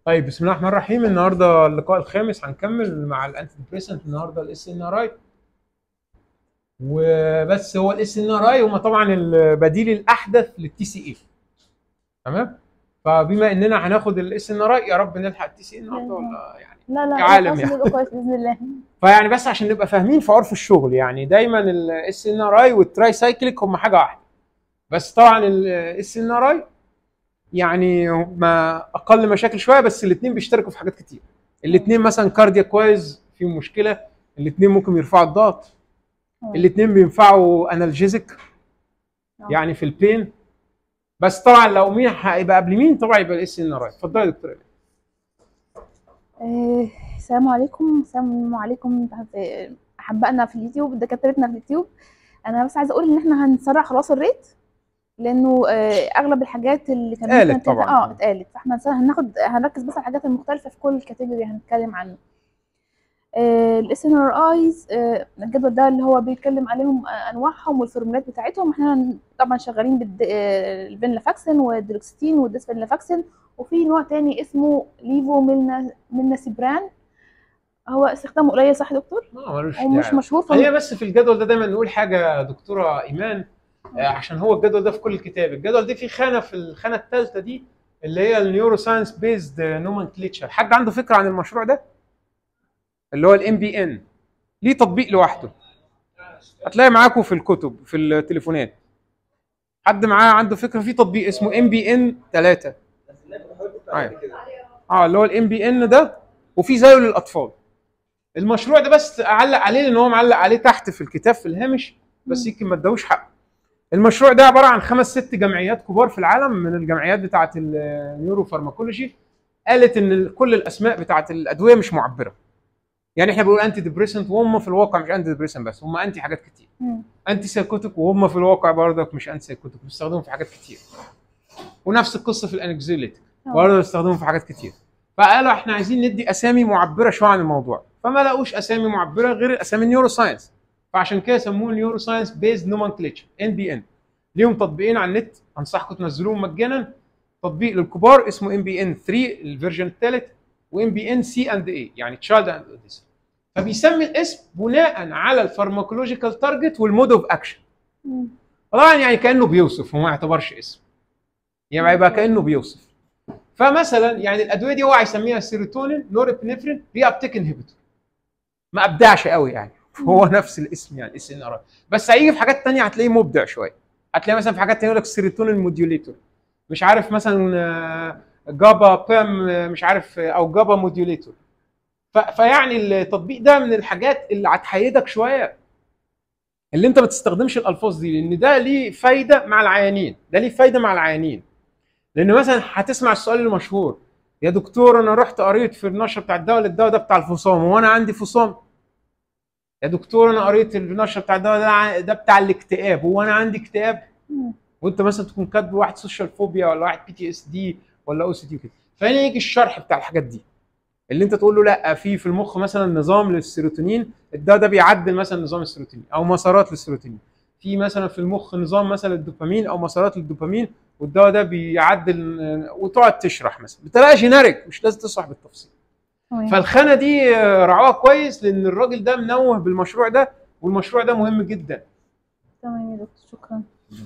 طيب بسم الله الرحمن الرحيم النهارده اللقاء الخامس هنكمل مع الانتي ديبريسنت النهارده الاس ان ار اي وبس هو الاس ان ار اي هم طبعا البديل الاحدث للتي سي اي تمام فبما اننا هناخد الاس ان ار اي يا رب نلحق التي سي اي النهارده ولا يعني لا لا كعالم خلاص يعني. نبقى كويس باذن الله فيعني بس عشان نبقى فاهمين في عرف الشغل يعني دايما الاس ان ار اي والتراي سايكليك هم حاجه واحده بس طبعا الاس ان ار اي يعني ما اقل مشاكل شويه بس الاثنين بيشتركوا في حاجات كتير الاثنين مثلا كاردياك وايز فيهم مشكله الاثنين ممكن يرفعوا الضغط الاثنين بينفعوا انالجيزك آه. يعني في البين بس طبعا لو مين هيبقى قبل مين طبعا يبقى الاس ان ار اي اتفضلي يا دكتور إيمان. آه، السلام عليكم السلام عليكم آه، احبائنا في اليوتيوب دكاترتنا في اليوتيوب انا بس عايزه اقول ان احنا هنسرع خلاص الريت لانه آه، اغلب الحاجات اللي كان اتقالت ممكن تت- طبعاً. اه اتقالت فاحنا هنس- هناخد هنركز بس على الحاجات المختلفه في كل كاتيجوري هنتكلم عنه الاس ان ار ايز الجدول ده اللي هو بيتكلم عليهم آه، انواعهم والفورمولات بتاعتهم احنا طبعا شغالين بالفينلافاكسين والدلوكستين والديسفينلافاكسين وفي نوع تاني اسمه ليفو ميلنا ميلنا سيبران هو استخدامه قليل صح يا دكتور اه ملوش ومش داعي. مشهور خلينا في بس في الجدول ده دايما نقول حاجه يا دكتوره ايمان آه، عشان هو الجدول ده في كل الكتاب الجدول ده فيه خانه في الخانه الثالثه دي اللي هي النيورو ساينس بيزد نومنكليتشر حد عنده فكره عن المشروع ده اللي هو الام بي ان ليه تطبيق لوحده هتلاقي معاكم في الكتب في التليفونات حد معاه عنده فكره في تطبيق اسمه ام بي ان 3 اه اللي هو الام بي ان ده وفي زيه للاطفال المشروع ده بس اعلق عليه لان هو معلق عليه تحت في الكتاب في الهامش بس يمكن ما اداهوش حقه المشروع ده عباره عن خمس ست جمعيات كبار في العالم من الجمعيات بتاعه النيورو فارماكولوجي قالت ان ال- كل الاسماء بتاعه الادويه مش معبره يعني احنا بنقول انتي ديبريسنت وهم في الواقع مش انتي ديبريسنت بس هم انتي حاجات كتير مم. انتي سايكوتيك وهم في الواقع برضك مش انتي سايكوتيك بيستخدموا في حاجات كتير ونفس القصه في الانكزيليتيك آه. برضه بيستخدموا في حاجات كتير فقالوا احنا عايزين ندي اسامي معبره شويه عن الموضوع فما لقوش اسامي معبره غير اسامي النيورو ساينس فعشان كده سموه نيورو ساينس بيز نومنكليتشر ان بي ان ليهم تطبيقين على النت انصحكم تنزلوهم مجانا تطبيق للكبار اسمه ام بي ان 3 الفيرجن الثالث وام بي ان سي اند اي يعني تشايلد اند اوديسن فبيسمي الاسم بناء على الفارماكولوجيكال تارجت والمود اوف اكشن مم. طبعا يعني كانه بيوصف هو ما يعتبرش اسم يعني يبقى كانه بيوصف فمثلا يعني الادويه دي هو هيسميها سيروتونين نورابنفرين ري ابتيك انهبيتور ما ابدعش قوي يعني هو نفس الاسم يعني اس ان ار بس هيجي في حاجات تانية هتلاقيه مبدع شويه هتلاقي مثلا في حاجات تانية يقول لك سيروتونين موديوليتور مش عارف مثلا آه، جابا بام آه، مش عارف آه، او جابا موديوليتور ف- فيعني التطبيق ده من الحاجات اللي هتحيدك شويه اللي انت ما تستخدمش الالفاظ دي لان ده ليه فايده مع العيانين ده ليه فايده مع العيانين لان مثلا هتسمع السؤال المشهور يا دكتور انا رحت قريت في النشره بتاع الدواء الدواء ده بتاع الفصام وانا عندي فصام يا دكتور انا قريت في النشره بتاع الدواء ده ع- ده بتاع الاكتئاب هو انا عندي اكتئاب مم. وانت مثلا تكون كاتب واحد سوشيال فوبيا ولا واحد بي تي اس دي ولا او سي دي وكده فهنا يجي الشرح بتاع الحاجات دي اللي انت تقول له لا في في المخ مثلا نظام للسيروتونين الدواء ده بيعدل مثلا نظام السيروتونين او مسارات للسيروتونين في مثلا في المخ نظام مثلا الدوبامين او مسارات للدوبامين والدواء ده بيعدل آه، وتقعد تشرح مثلا بطريقه جينيريك مش لازم تشرح بالتفصيل تمام. فالخانه دي آه، رعاها كويس لان الراجل ده منوه بالمشروع ده والمشروع ده مهم جدا تمام يا دكتور شكرا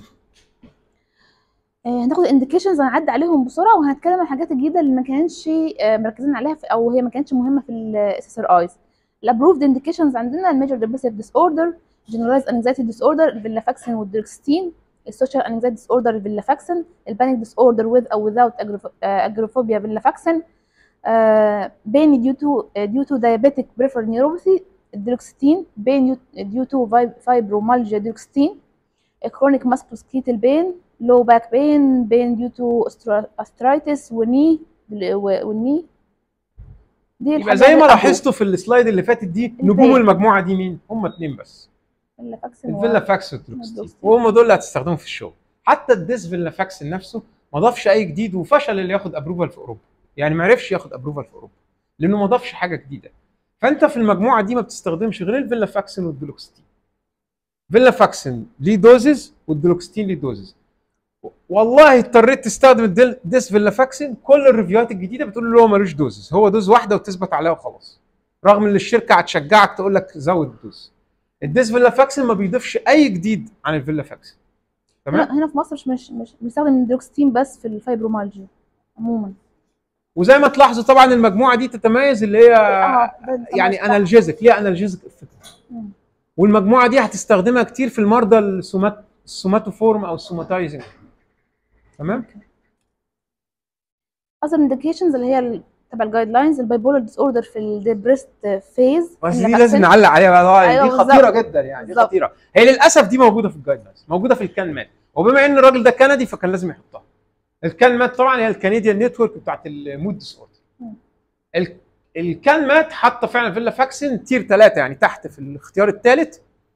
آه، هناخد الانديكيشنز هنعدي عليهم بسرعه وهنتكلم عن الحاجات الجديده اللي ما كانش آه، مركزين عليها في او هي ما كانتش مهمه في الاس اس ار ايز الابروفد انديكيشنز عندنا الميجر ديبريسيف ديس اوردر جنرالايز انكزايتي ديس اوردر الفيلافاكسين والدركستين السوشيال انكزايتي ديس اوردر الفيلافاكسين البانيك ديس اوردر وذ او without اجروفوبيا فيلافاكسين بين due to uh, due to diabetic peripheral neuropathy الدروكستين بين due to fibromyalgia دروكستين chronic musculoskeletal pain low back pain pain due to ostro- arthritis وني والني دي يبقى الحاجات زي ما الأبو- لاحظتوا في السلايد اللي فاتت دي نجوم الباقي. المجموعه دي مين هم اتنين بس الفاكسين الفيلا فاكس والدروكستين والدروكستين. وهم دول اللي هتستخدمهم في الشغل حتى الديس فيلا فاكس نفسه ما ضافش اي جديد وفشل اللي ياخد ابروفال في اوروبا يعني ما عرفش ياخد ابروفال في اوروبا لانه ما ضافش حاجه جديده فانت في المجموعه دي ما بتستخدمش غير الفيلا فاكسين والدلوكستين فيلا فاكسين ليه دوزز والدلوكستين ليه دوزز والله اضطريت تستخدم الدل- ديسفيلافاكسين كل الريفيوهات الجديده بتقول له هو ملوش دوزز هو دوز واحده وتثبت عليها وخلاص رغم ان الشركه هتشجعك تقول لك زود الدوز الديسفيلافاكسين ما بيضيفش اي جديد عن الفيلافاكسين تمام هنا هنا في مصر مش مش مش بنستخدم الدروكستين بس في الفايبرومالجيا عموما وزي ما تلاحظوا طبعا المجموعه دي تتميز اللي هي اه ده يعني طبعاً انالجيزك ليها انالجيزك افكت مم. والمجموعه دي هتستخدمها كتير في المرضى السومات السوماتوفورم او السوماتايزنج تمام اذر انديكيشنز اللي هي ال- تبع الجايد لاينز البايبولار ديس اوردر في الديبريست فيز بس دي لازم نعلق عليها بقى طبعاً، أيوة دي بالظبط. خطيره جدا يعني دي بالظبط. خطيره هي للاسف دي موجوده في الجايد لاينز موجوده في الكان مات وبما ان الراجل ده كندي فكان لازم يحطها الكان مات طبعا هي الكنديان نتورك بتاعت المود ديس اوردر مم. ال- الكان مات حاطه فعلا فيلا فاكسين تير ثلاثه يعني تحت في الاختيار الثالث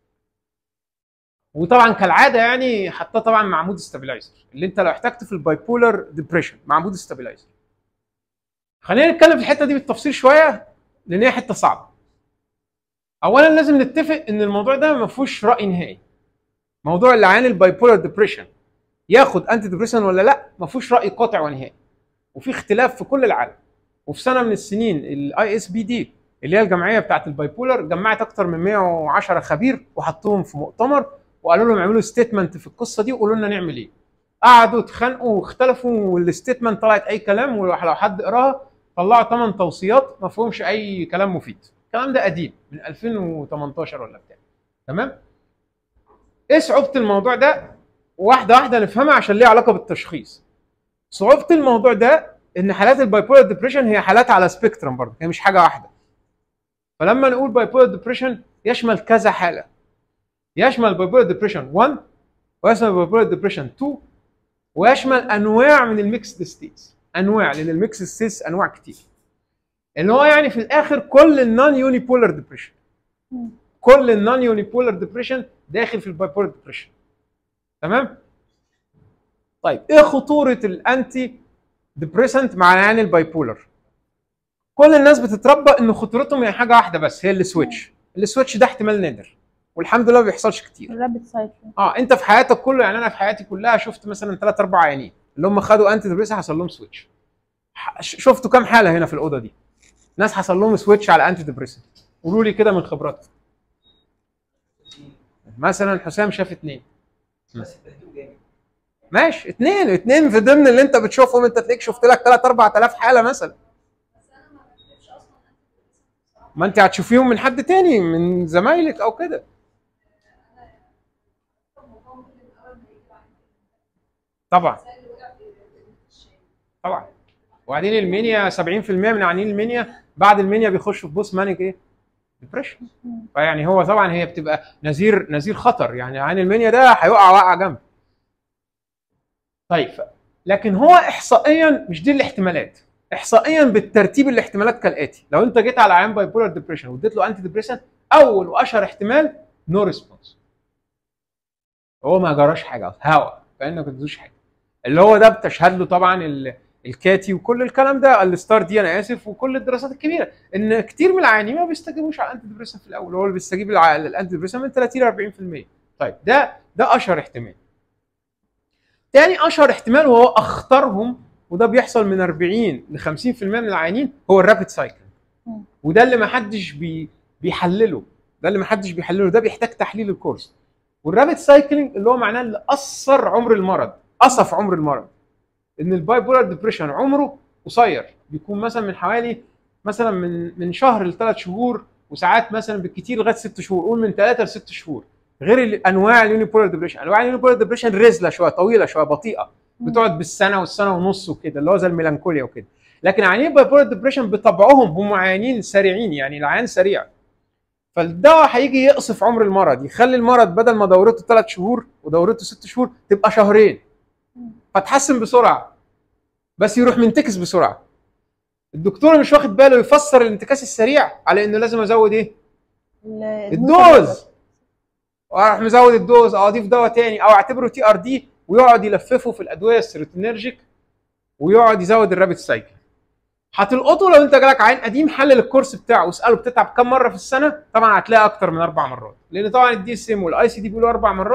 وطبعا كالعاده يعني حطاه طبعا مع مود ستابلايزر اللي انت لو احتجت في الباي بولر ديبريشن مع مود ستابلايزر خلينا نتكلم في الحته دي بالتفصيل شويه لان هي حته صعبه اولا لازم نتفق ان الموضوع ده ما فيهوش راي نهائي موضوع اللي عيان الباي بولر ديبريشن ياخد انتي ديبريشن ولا لا ما فيهوش راي قاطع ونهائي وفي اختلاف في كل العالم وفي سنه من السنين الاي اس بي دي اللي هي الجمعيه بتاعت الباي بولر جمعت اكتر من 110 خبير وحطوهم في مؤتمر وقالوا لهم اعملوا ستيتمنت في القصه دي وقولوا لنا نعمل ايه قعدوا اتخانقوا واختلفوا والستيتمنت طلعت اي كلام ولو حد قراها طلعوا 8 توصيات ما فيهمش اي كلام مفيد الكلام ده قديم من 2018 ولا بتاع تمام ايه صعوبه الموضوع ده واحده واحده نفهمها عشان ليها علاقه بالتشخيص صعوبه الموضوع ده ان حالات البايبولار ديبريشن هي حالات على سبيكترم برضه هي مش حاجه واحده فلما نقول بايبولار ديبريشن يشمل كذا حاله يشمل بايبولار ديبريشن 1 ويشمل بايبولار ديبريشن 2 ويشمل انواع من الميكس ستيتس انواع لان الميكس ستيتس انواع كتير اللي هو يعني في الاخر كل النون يوني بولار ديبريشن مم. كل النون يوني بولار ديبريشن داخل في البايبولار ديبريشن تمام طيب ايه خطوره الانتي ديبريسنت مع العيان البايبولر كل الناس بتتربى ان خطورتهم هي حاجه واحده بس هي السويتش السويتش ده احتمال نادر والحمد لله ما بيحصلش كتير الرابid سايكل اه انت في حياتك كله يعني انا في حياتي كلها شفت مثلا ثلاث اربع عيانين اللي هم خدوا انتي ديبريسنت حصل لهم سويتش ح- ش- شفتوا كام حاله هنا في الاوضه دي ناس حصل لهم سويتش على انتي ديبريسنت قولوا لي كده من خبراتكم مثلا حسام شاف اثنين بس الترتيب جامد ماشي اثنين اثنين في ضمن اللي انت بتشوفهم انت تلاقيك شفت لك 3 4000 حاله مثلا ما انت هتشوفيهم من حد تاني من زمايلك او كده طبعا طبعا وبعدين المنيا 70% من عيانين المنيا بعد المنيا بيخشوا في بوست مانيك ايه؟ ديبريشن فيعني هو طبعا هي بتبقى نذير نذير خطر يعني عين المنيا ده هيقع وقعه جنب طيب ف- لكن هو احصائيا مش دي الاحتمالات احصائيا بالترتيب الاحتمالات كالاتي لو انت جيت على عيان باي بولار ديبريشن واديت له انتي ديبريسنت اول واشهر احتمال نو ريسبونس هو ما جراش حاجه هوا كانك ما اديتوش حاجه اللي هو ده بتشهد له طبعا ال- الكاتي وكل الكلام ده الستار دي انا اسف وكل الدراسات الكبيره ان كتير من العيانين ما بيستجيبوش على الانتي ديبريسنت في الاول هو اللي بيستجيب للع- للانتي ديبريسنت من 30 ل 40% طيب ده ده اشهر احتمال تاني اشهر احتمال وهو اخطرهم وده بيحصل من 40 ل 50% من العيانين هو الرابid سايكل مم. وده اللي ما حدش بي بيحلله ده اللي ما حدش بيحلله ده بيحتاج تحليل الكورس والرابid سايكلينج اللي هو معناه اللي قصر عمر المرض قصف عمر المرض ان الباي بولار ديبريشن عمره قصير بيكون مثلا من حوالي مثلا من من شهر لثلاث شهور وساعات مثلا بالكتير لغايه ست شهور قول من ثلاثه لست شهور غير ال- انواع اليونيبولار ديبريشن انواع اليونيبولار ديبريشن رزله شويه طويله شويه بطيئه بتقعد بالسنه والسنه ونص وكده اللي هو زي الميلانكوليا وكده لكن عيانين باي بولار ديبريشن بطبعهم هم عيانين سريعين يعني العيان سريع فالدواء هيجي يقصف عمر المرض يخلي المرض بدل ما دورته ثلاث شهور ودورته ست شهور تبقى شهرين فتحسن بسرعه بس يروح منتكس بسرعه الدكتور مش واخد باله يفسر الانتكاس السريع على انه لازم ازود ايه ال- الدوز واروح مزود الدوز او اضيف دواء تاني او اعتبره تي ار دي ويقعد يلففه في الادويه السيروتونيرجيك ويقعد يزود الرابط سايكل هتلقطه لو انت جالك عين قديم حلل الكورس بتاعه واساله بتتعب كم مره في السنه طبعا هتلاقي اكتر من اربع مرات لان طبعا الدي اس ام والاي سي دي بيقولوا اربع مرات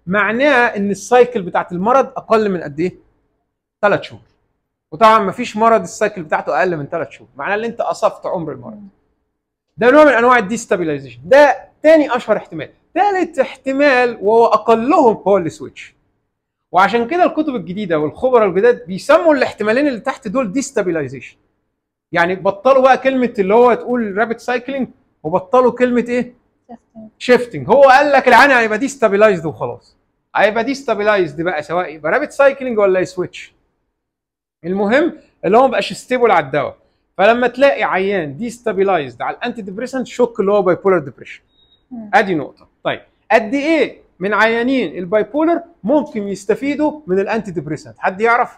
معناه ان السايكل بتاعت المرض اقل من قد ايه؟ ثلاث شهور وطبعا ما فيش مرض السايكل بتاعته اقل من ثلاث شهور معناه ان انت قصفت عمر المرض ده نوع من انواع الديستابيلايزيشن ده تاني اشهر احتمال ثالث احتمال وهو اقلهم هو السويتش وعشان كده الكتب الجديده والخبراء الجداد بيسموا الاحتمالين اللي تحت دول ديستابيلايزيشن يعني بطلوا بقى كلمه اللي هو تقول رابid سايكلينج وبطلوا كلمه ايه شيفتنج هو قال لك العين هيبقى ديستابيلايزد وخلاص هيبقى ديستابيلايزد بقى سواء يبقى رابid سايكلينج ولا يسويتش المهم اللي هو ما بقاش ستيبل على الدواء فلما تلاقي عيان ديستابيلايزد على الانتي ديبريسنت شك اللي هو باي بولار ديبريشن مم. ادي نقطه طيب قد ايه من عيانين الباي بولر ممكن يستفيدوا من الانتي ديبريسنت حد يعرف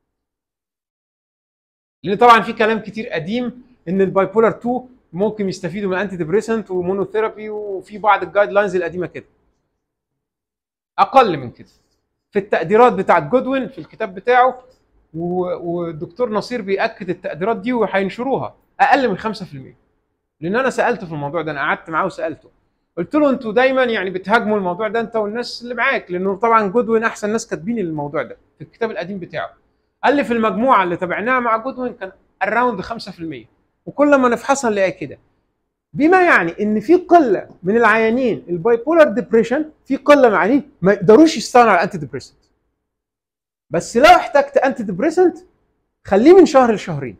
لان طبعا في كلام كتير قديم ان الباي بولر 2 ممكن يستفيدوا من الانتي ديبريسنت ومونوثيرابي وفي بعض الجايد لاينز القديمه كده اقل من كده في التقديرات بتاعت جودوين في الكتاب بتاعه و- والدكتور نصير بياكد التقديرات دي وهينشروها اقل من 5% لان انا سالته في الموضوع ده انا قعدت معاه وسالته قلت له انتوا دايما يعني بتهاجموا الموضوع ده انت والناس اللي معاك لانه طبعا جودوين احسن ناس كاتبين الموضوع ده في الكتاب القديم بتاعه قال لي في المجموعه اللي تابعناها مع جودوين كان اراوند 5% وكل ما نفحصها نلاقي كده بما يعني ان في قله من العيانين الباي بولار ديبريشن في قله من العيانين ما يقدروش يستغنوا على الانتي ديبريسنت بس لو احتجت انتي ديبريسنت خليه من شهر لشهرين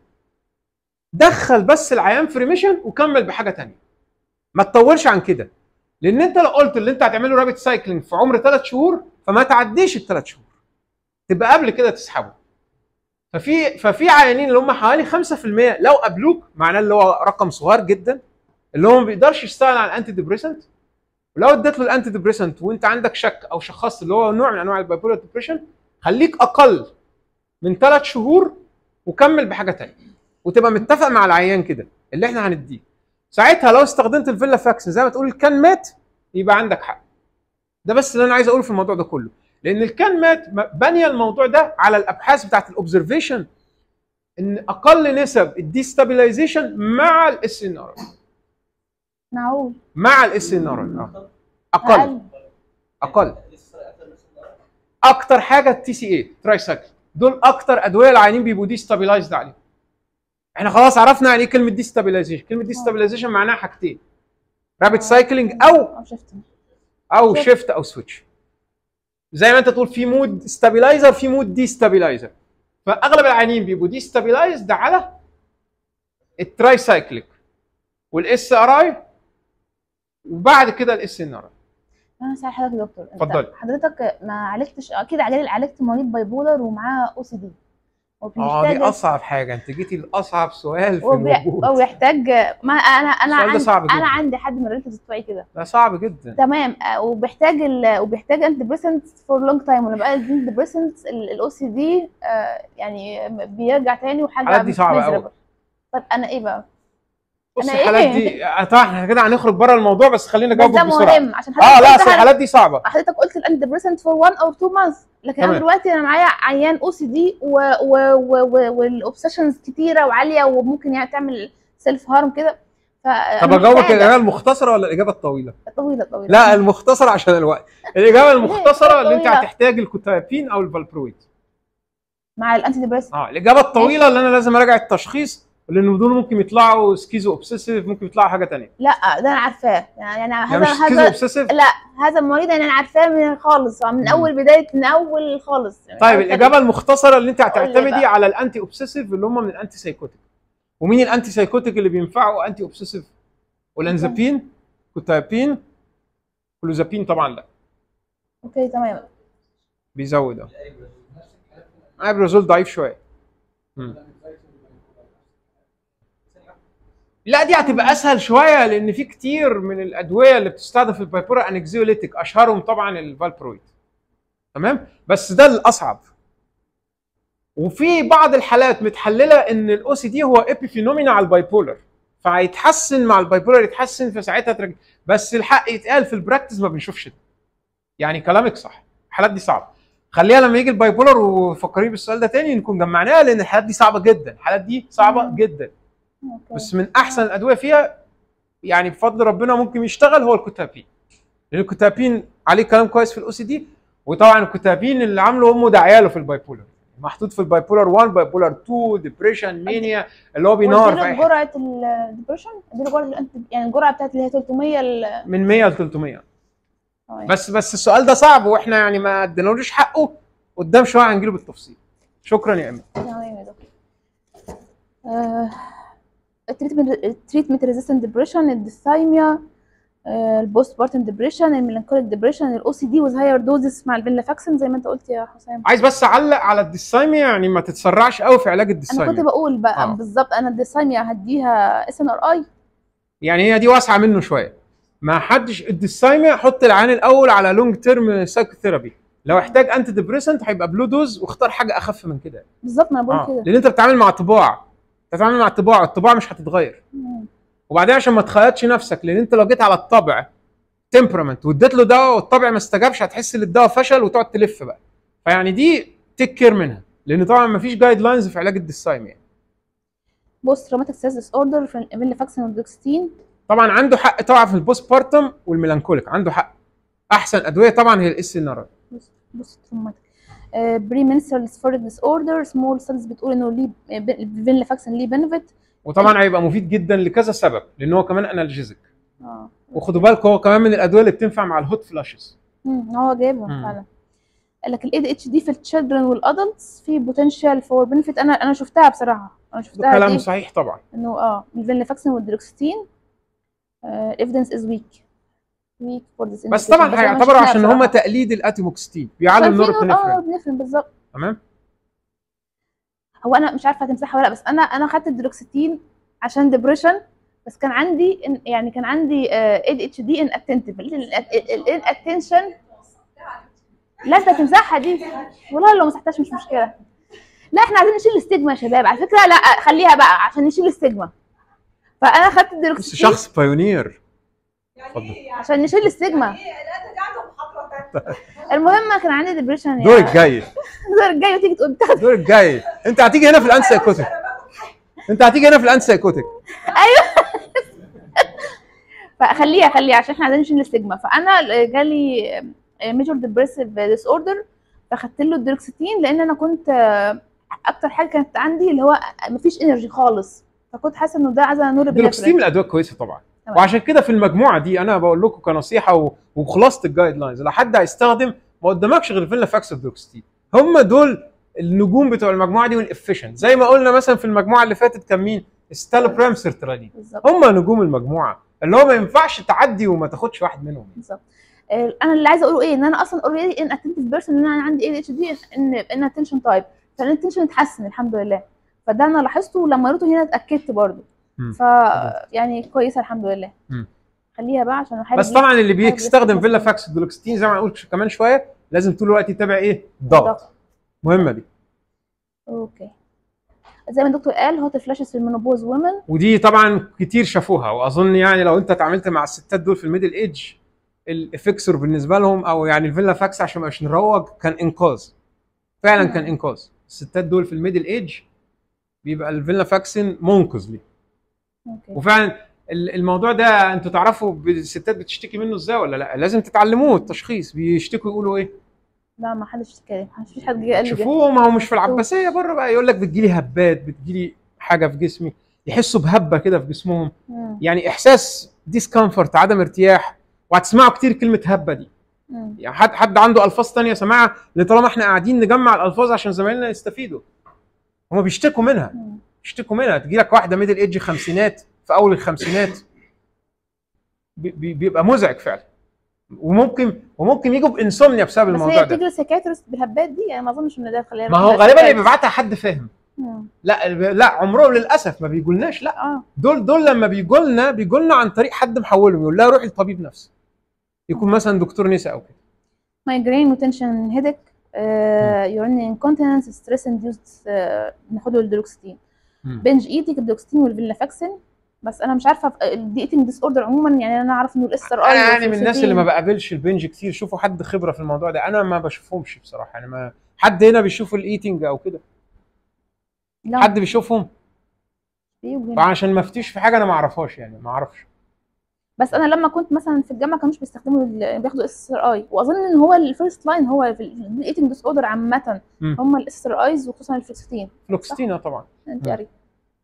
دخل بس العيان في ريميشن وكمل بحاجه تانية ما تطولش عن كده لان انت لو قلت اللي انت هتعمله رابط سايكلينج في عمر ثلاث شهور فما تعديش الثلاث شهور تبقى قبل كده تسحبه ففي ففي عيانين اللي هم حوالي 5% لو قابلوك معناه اللي هو رقم صغير جدا اللي هو ما بيقدرش يستغنى عن الانتي ديبريسنت ولو اديت له الانتي ديبريسنت وانت عندك شك او شخصت اللي هو نوع من انواع البايبولار ديبريشن خليك اقل من ثلاث شهور وكمل بحاجه تانية وتبقى متفق مع العيان كده اللي احنا هنديه ساعتها لو استخدمت الفيلا فاكس زي ما تقول الكان مات يبقى عندك حق ده بس اللي انا عايز اقوله في الموضوع ده كله لان الكان مات م- بانيه الموضوع ده على الابحاث بتاعت الاوبزرفيشن ان اقل نسب الديستابيلايزيشن مع الاس ان ار معقول مع الاس ان ار اقل اقل لسه اكتر من السنة. اكتر حاجه التي سي اي تراي سايكل دول اكتر ادويه العيانين بيبقوا ديستابيلايزد عليهم احنا خلاص عرفنا يعني ايه كلمه ديستابيلايزيشن كلمه ديستابيلايزيشن معناها حاجتين رابط سايكلينج او او شفتني او Shift. شيفت او سويتش زي ما انت تقول في مود ستابيلايزر في مود دي ستابيلايزر فاغلب العيانين بيبقوا دي ستابيلايزد على التراي سايكليك والاس ار اي وبعد كده الاس ان ار انا سأل حضرتك يا دكتور انت اتفضلي. حضرتك ما عالجتش اكيد عالجت عالجت مريض باي بولر ومعاه او سي دي اه دي اصعب حاجه انت جيتي لاصعب سؤال في وبي- الوجود وبيحتاج ما انا انا السؤال ده عندي صعب جدا. انا عندي حد من الريليتيفز بتوعي كده ده صعب جدا تمام آه، وبيحتاج ال... وبيحتاج انتي ديبريسنت فور لونج تايم ولما بقى الانتي ديبريسنت الاو سي دي يعني بيرجع تاني وحاجه الحالات دي صعبة miserable. أوي. طيب انا ايه بقى؟ بص أنا الحالات إيه؟ دي آه، طبعا احنا كده هنخرج بره الموضوع بس خلينا بس ده نجاوب بسرعه مهم عشان اه لا قلت اصل هل- الحالات دي صعبه حضرتك قلت الانتي ديبريسنت فور 1 او 2 مانث لكن انا تمام. دلوقتي انا معايا عيان او سي دي والاوبسيشنز كتيره وعاليه وممكن يعني تعمل سيلف هارم كده ف طب اجاوبك الاجابه المختصره ولا الاجابه الطويله؟ طويله طويله لا المختصره عشان الوقت الاجابه المختصره اللي انت طويلة. هتحتاج الكوتابين او الفالبرويد مع الانتي ديبريسنت اه الاجابه الطويله اللي انا لازم اراجع التشخيص لان دول ممكن يطلعوا سكيزو اوبسيسيف ممكن يطلعوا حاجه ثانيه لا ده انا عارفاه يعني يعني هذا مش سكيزو هذا اوبسيسيف لا هذا المريض انا عارفاه من خالص من مم. اول بدايه من اول خالص يعني طيب أول الاجابه المختصره اللي انت قول لي هتعتمدي بقى. على الانتي اوبسيسيف اللي هم من الانتي سايكوتيك ومين الانتي سايكوتيك اللي بينفعوا انتي اوبسيسيف اولانزابين كوتابين كلوزابين طبعا لا اوكي تمام بيزود اه ابرازول ضعيف شويه مم. لا دي هتبقى اسهل شويه لان في كتير من الادويه اللي بتستخدم في البايبورا انكزيوليتيك اشهرهم طبعا الفالبرويد تمام بس ده الاصعب وفي بعض الحالات متحلله ان الاو سي دي هو ايبي فينومينا على البايبولر فهيتحسن مع البايبولر يتحسن فساعتها ترجع بس الحق يتقال في البراكتس ما بنشوفش ده يعني كلامك صح الحالات دي صعبه خليها لما يجي البايبولر وفكريه بالسؤال ده تاني نكون جمعناها لان الحالات دي صعبه جدا الحالات دي صعبه مم. جدا أوكي. بس من احسن الادويه فيها يعني بفضل ربنا ممكن يشتغل هو الكوتابين لان الكوتابين عليه كلام كويس في الاو سي دي وطبعا الكوتابين اللي عامله امه داعيه له في الباي بولر محطوط في الباي بولر 1 باي بولر 2 ديبريشن مانيا اللي هو بينور في واديله اي حتة. جرعه الديبريشن اديله جرعه الأنت- يعني الجرعه بتاعت اللي هي 300 ال- من 100 ل 300 آه، بس بس السؤال ده صعب واحنا يعني ما ادينالوش حقه قدام شويه هنجيله بالتفصيل شكرا يا ايمن تمام يا دكتور التريتمنت التريتمنت ريزيستنت ديبريشن الديثايميا البوست بارتم ديبريشن الميلانكوليك ديبريشن الاو سي دي وذ هاير دوزز مع الفينلافاكسين زي ما انت قلت يا حسام عايز بس اعلق على الديسايميا يعني ما تتسرعش قوي في علاج انا كنت الديسايميا بقول بقى آه. بالظبط انا الديثايميا هديها اس ان ار اي يعني هي دي واسعه منه شويه ما حدش الديسايميا حط العيان الاول على لونج تيرم سايكوثيرابي لو احتاج انتي ديبريسنت هيبقى بلو دوز واختار حاجه اخف من كده بالظبط ما انا بقول اه كده لان انت بتتعامل مع طباع بتتعامل مع طباع الطباع مش هتتغير مم. وبعدين عشان ما تخيطش نفسك لان انت لو جيت على الطبع تمبرمنت واديت له دواء والطبع ما استجابش هتحس ان الدواء فشل وتقعد تلف بقى فيعني دي تيك كير منها لان طبعا ما فيش جايد لاينز في علاج الديسايميا بوست روماتيك ستريس ديس اوردر في الفينلافاكسين والدوكستين طبعا عنده حق طبعا في البوست بارتم والميلانكوليك عنده حق احسن ادويه طبعا هي الاس ان ار بوست روماتيك بري منسترال سفوريك ديس اوردر سمول ستاديز بتقول انه ليه فينلافاكسين ليه بنفيت وطبعا هيبقى مفيد جدا لكذا سبب لان هو كمان انالجيزك اه وخدوا بالكم هو كمان من الادويه اللي بتنفع مع الهوت فلاشز مم، هو جايبها مم. فعلا قال لك الاي دي اتش دي في التشيلدرن والادلتس في بوتنشال فور بنفيت انا انا شفتها بصراحه انا شفتها كلام دي صحيح طبعا انه اه الفينلافاكسين والدروكستين ايفيدنس از ويك ويك فور ذس بس طبعا هيعتبروا عشان هم تقليد الاتيموكستين بيعلوا اه النورابنفرين بنفرين بالظبط تمام هو انا مش عارفه هتمسحها ولا لا بس انا انا خدت الدروكستين عشان ديبريشن بس كان عندي إن- يعني كان عندي اي دي اتش دي ان اتنتيف الان اتنشن لا انت هتمسحها دي والله لو مسحتهاش مش مشكله لا احنا عايزين نشيل الاستجما يا شباب على فكره لا خليها بقى عشان نشيل الاستجما فانا خدت بس الدروكستين شخص بايونير اتفضل. عشان نشيل الاستجما المهم كان عندي ديبريشن دورك جاي الدور الجاي وتيجي تقول بتاخد دورك جاي انت هتيجي هنا في الان سايكوتيك انت هتيجي هنا في الان سايكوتيك فخليها خليها عشان احنا عايزين نشيل الاستجما فانا جالي ميجور ديبريسيف ديس اوردر فاخدت له الدروكستين لان انا كنت آه، اكتر حاجه كانت عندي اللي هو مفيش انرجي خالص فكنت حاسه انه ده عايزه نور دلوكستين من الادويه الكويسه طبعا تمام. وعشان كده في المجموعه دي انا بقول لكم كنصيحه و- وخلاصه الجايد لاينز لو حد هيستخدم ما قدامكش غير فينلافاكس والدروكستين هم دول النجوم بتوع المجموعه دي والافيشنت زي ما قلنا مثلا في المجموعه اللي فاتت كان مين ستالوبرام سيرترالين بالظبط هم نجوم المجموعه اللي هو ما ينفعش تعدي وما تاخدش واحد منهم بالظبط آه، انا اللي عايزه اقوله ايه ان انا اصلا اوريدي ان اتنتيف بيرسون ان انا عندي اي دي اتش دي ان ان اتنشن تايب فالاتنشن اتحسن الحمد لله فده انا لاحظته ولما قريته هنا اتاكدت برضه مم. ف يعني كويسه الحمد لله مم. خليها بقى عشان احارب بس طبعا اللي حاجة بيستخدم بس- فيلافاكس والدروكستين زي ما هنقول كمان شويه لازم طول الوقت يتابع ايه الضغط ضغط. مهمه دي اوكي زي ما الدكتور قال هوت فلاشز في المينوبوز وومن ودي طبعا كتير شافوها واظن يعني لو انت اتعاملت مع الستات دول في الميدل ايدج الافكسور بالنسبه لهم او يعني الفيلا فاكس عشان مش نروج كان انقاذ فعلا كان انقاذ الستات دول في الميدل ايدج بيبقى الفيلا فاكسين منقذ ليه اوكي وفعلا ال- الموضوع ده انتوا تعرفوا ب- الستات بتشتكي منه ازاي ولا لا لازم تتعلموه التشخيص بيشتكوا يقولوا ايه لا ما حدش اشتكى ما فيش حد جه قال لي كده. شوفوه ما هو مش في العباسيه بره بقى يقول لك بتجيلي هبات بتجيلي حاجه في جسمي يحسوا بهبه كده في جسمهم مم. يعني احساس ديسكمفورت عدم ارتياح وهتسمعوا كتير كلمه هبه دي مم. يعني حد حد عنده الفاظ تانية سماعها لان طالما احنا قاعدين نجمع الالفاظ عشان زمايلنا يستفيدوا هما بيشتكوا منها مم. بيشتكوا منها تجي لك واحده ميدل ايدج خمسينات في اول الخمسينات بي- بي- بيبقى مزعج فعلا وممكن وممكن يجوا بانسومنيا بسبب بس الموضوع هي ده بتيجي للسايكاتريست بالهبات دي يعني ما اظنش ان ده خليها ما هو غالبا اللي بيبعتها حد فاهم لا لا عمرهم للاسف ما بيقولناش لا اه دول دول لما بيجوا لنا بيجوا لنا عن طريق حد محولهم يقول لها روحي للطبيب نفسه يكون مثلا دكتور نساء او كده مايجرين وتنشن هيدك يورين انكونتيننس ستريس انديوست ناخده الدروكستين مم. بنج ايتك الدروكستين والفيلافاكسين بس انا مش عارفه الدي ايتنج ديس اوردر عموما يعني انا اعرف انه الاس ار انا يعني من الناس اللي ما بقابلش البنج كتير شوفوا حد خبره في الموضوع ده انا ما بشوفهمش بصراحه يعني ما حد هنا بيشوف الايتنج او كده حد بيشوفهم عشان ما افتيش في حاجه انا ما اعرفهاش يعني ما اعرفش بس انا لما كنت مثلا في الجامعه كانوش بيستخدموا ال- بياخدوا اس ار اي واظن ان هو الفيرست لاين هو في الايتنج ديس اوردر عامه مم. هم الاس ار ايز وخصوصا الفلوكستين فلوكستين آه طبعا انت مم. قريب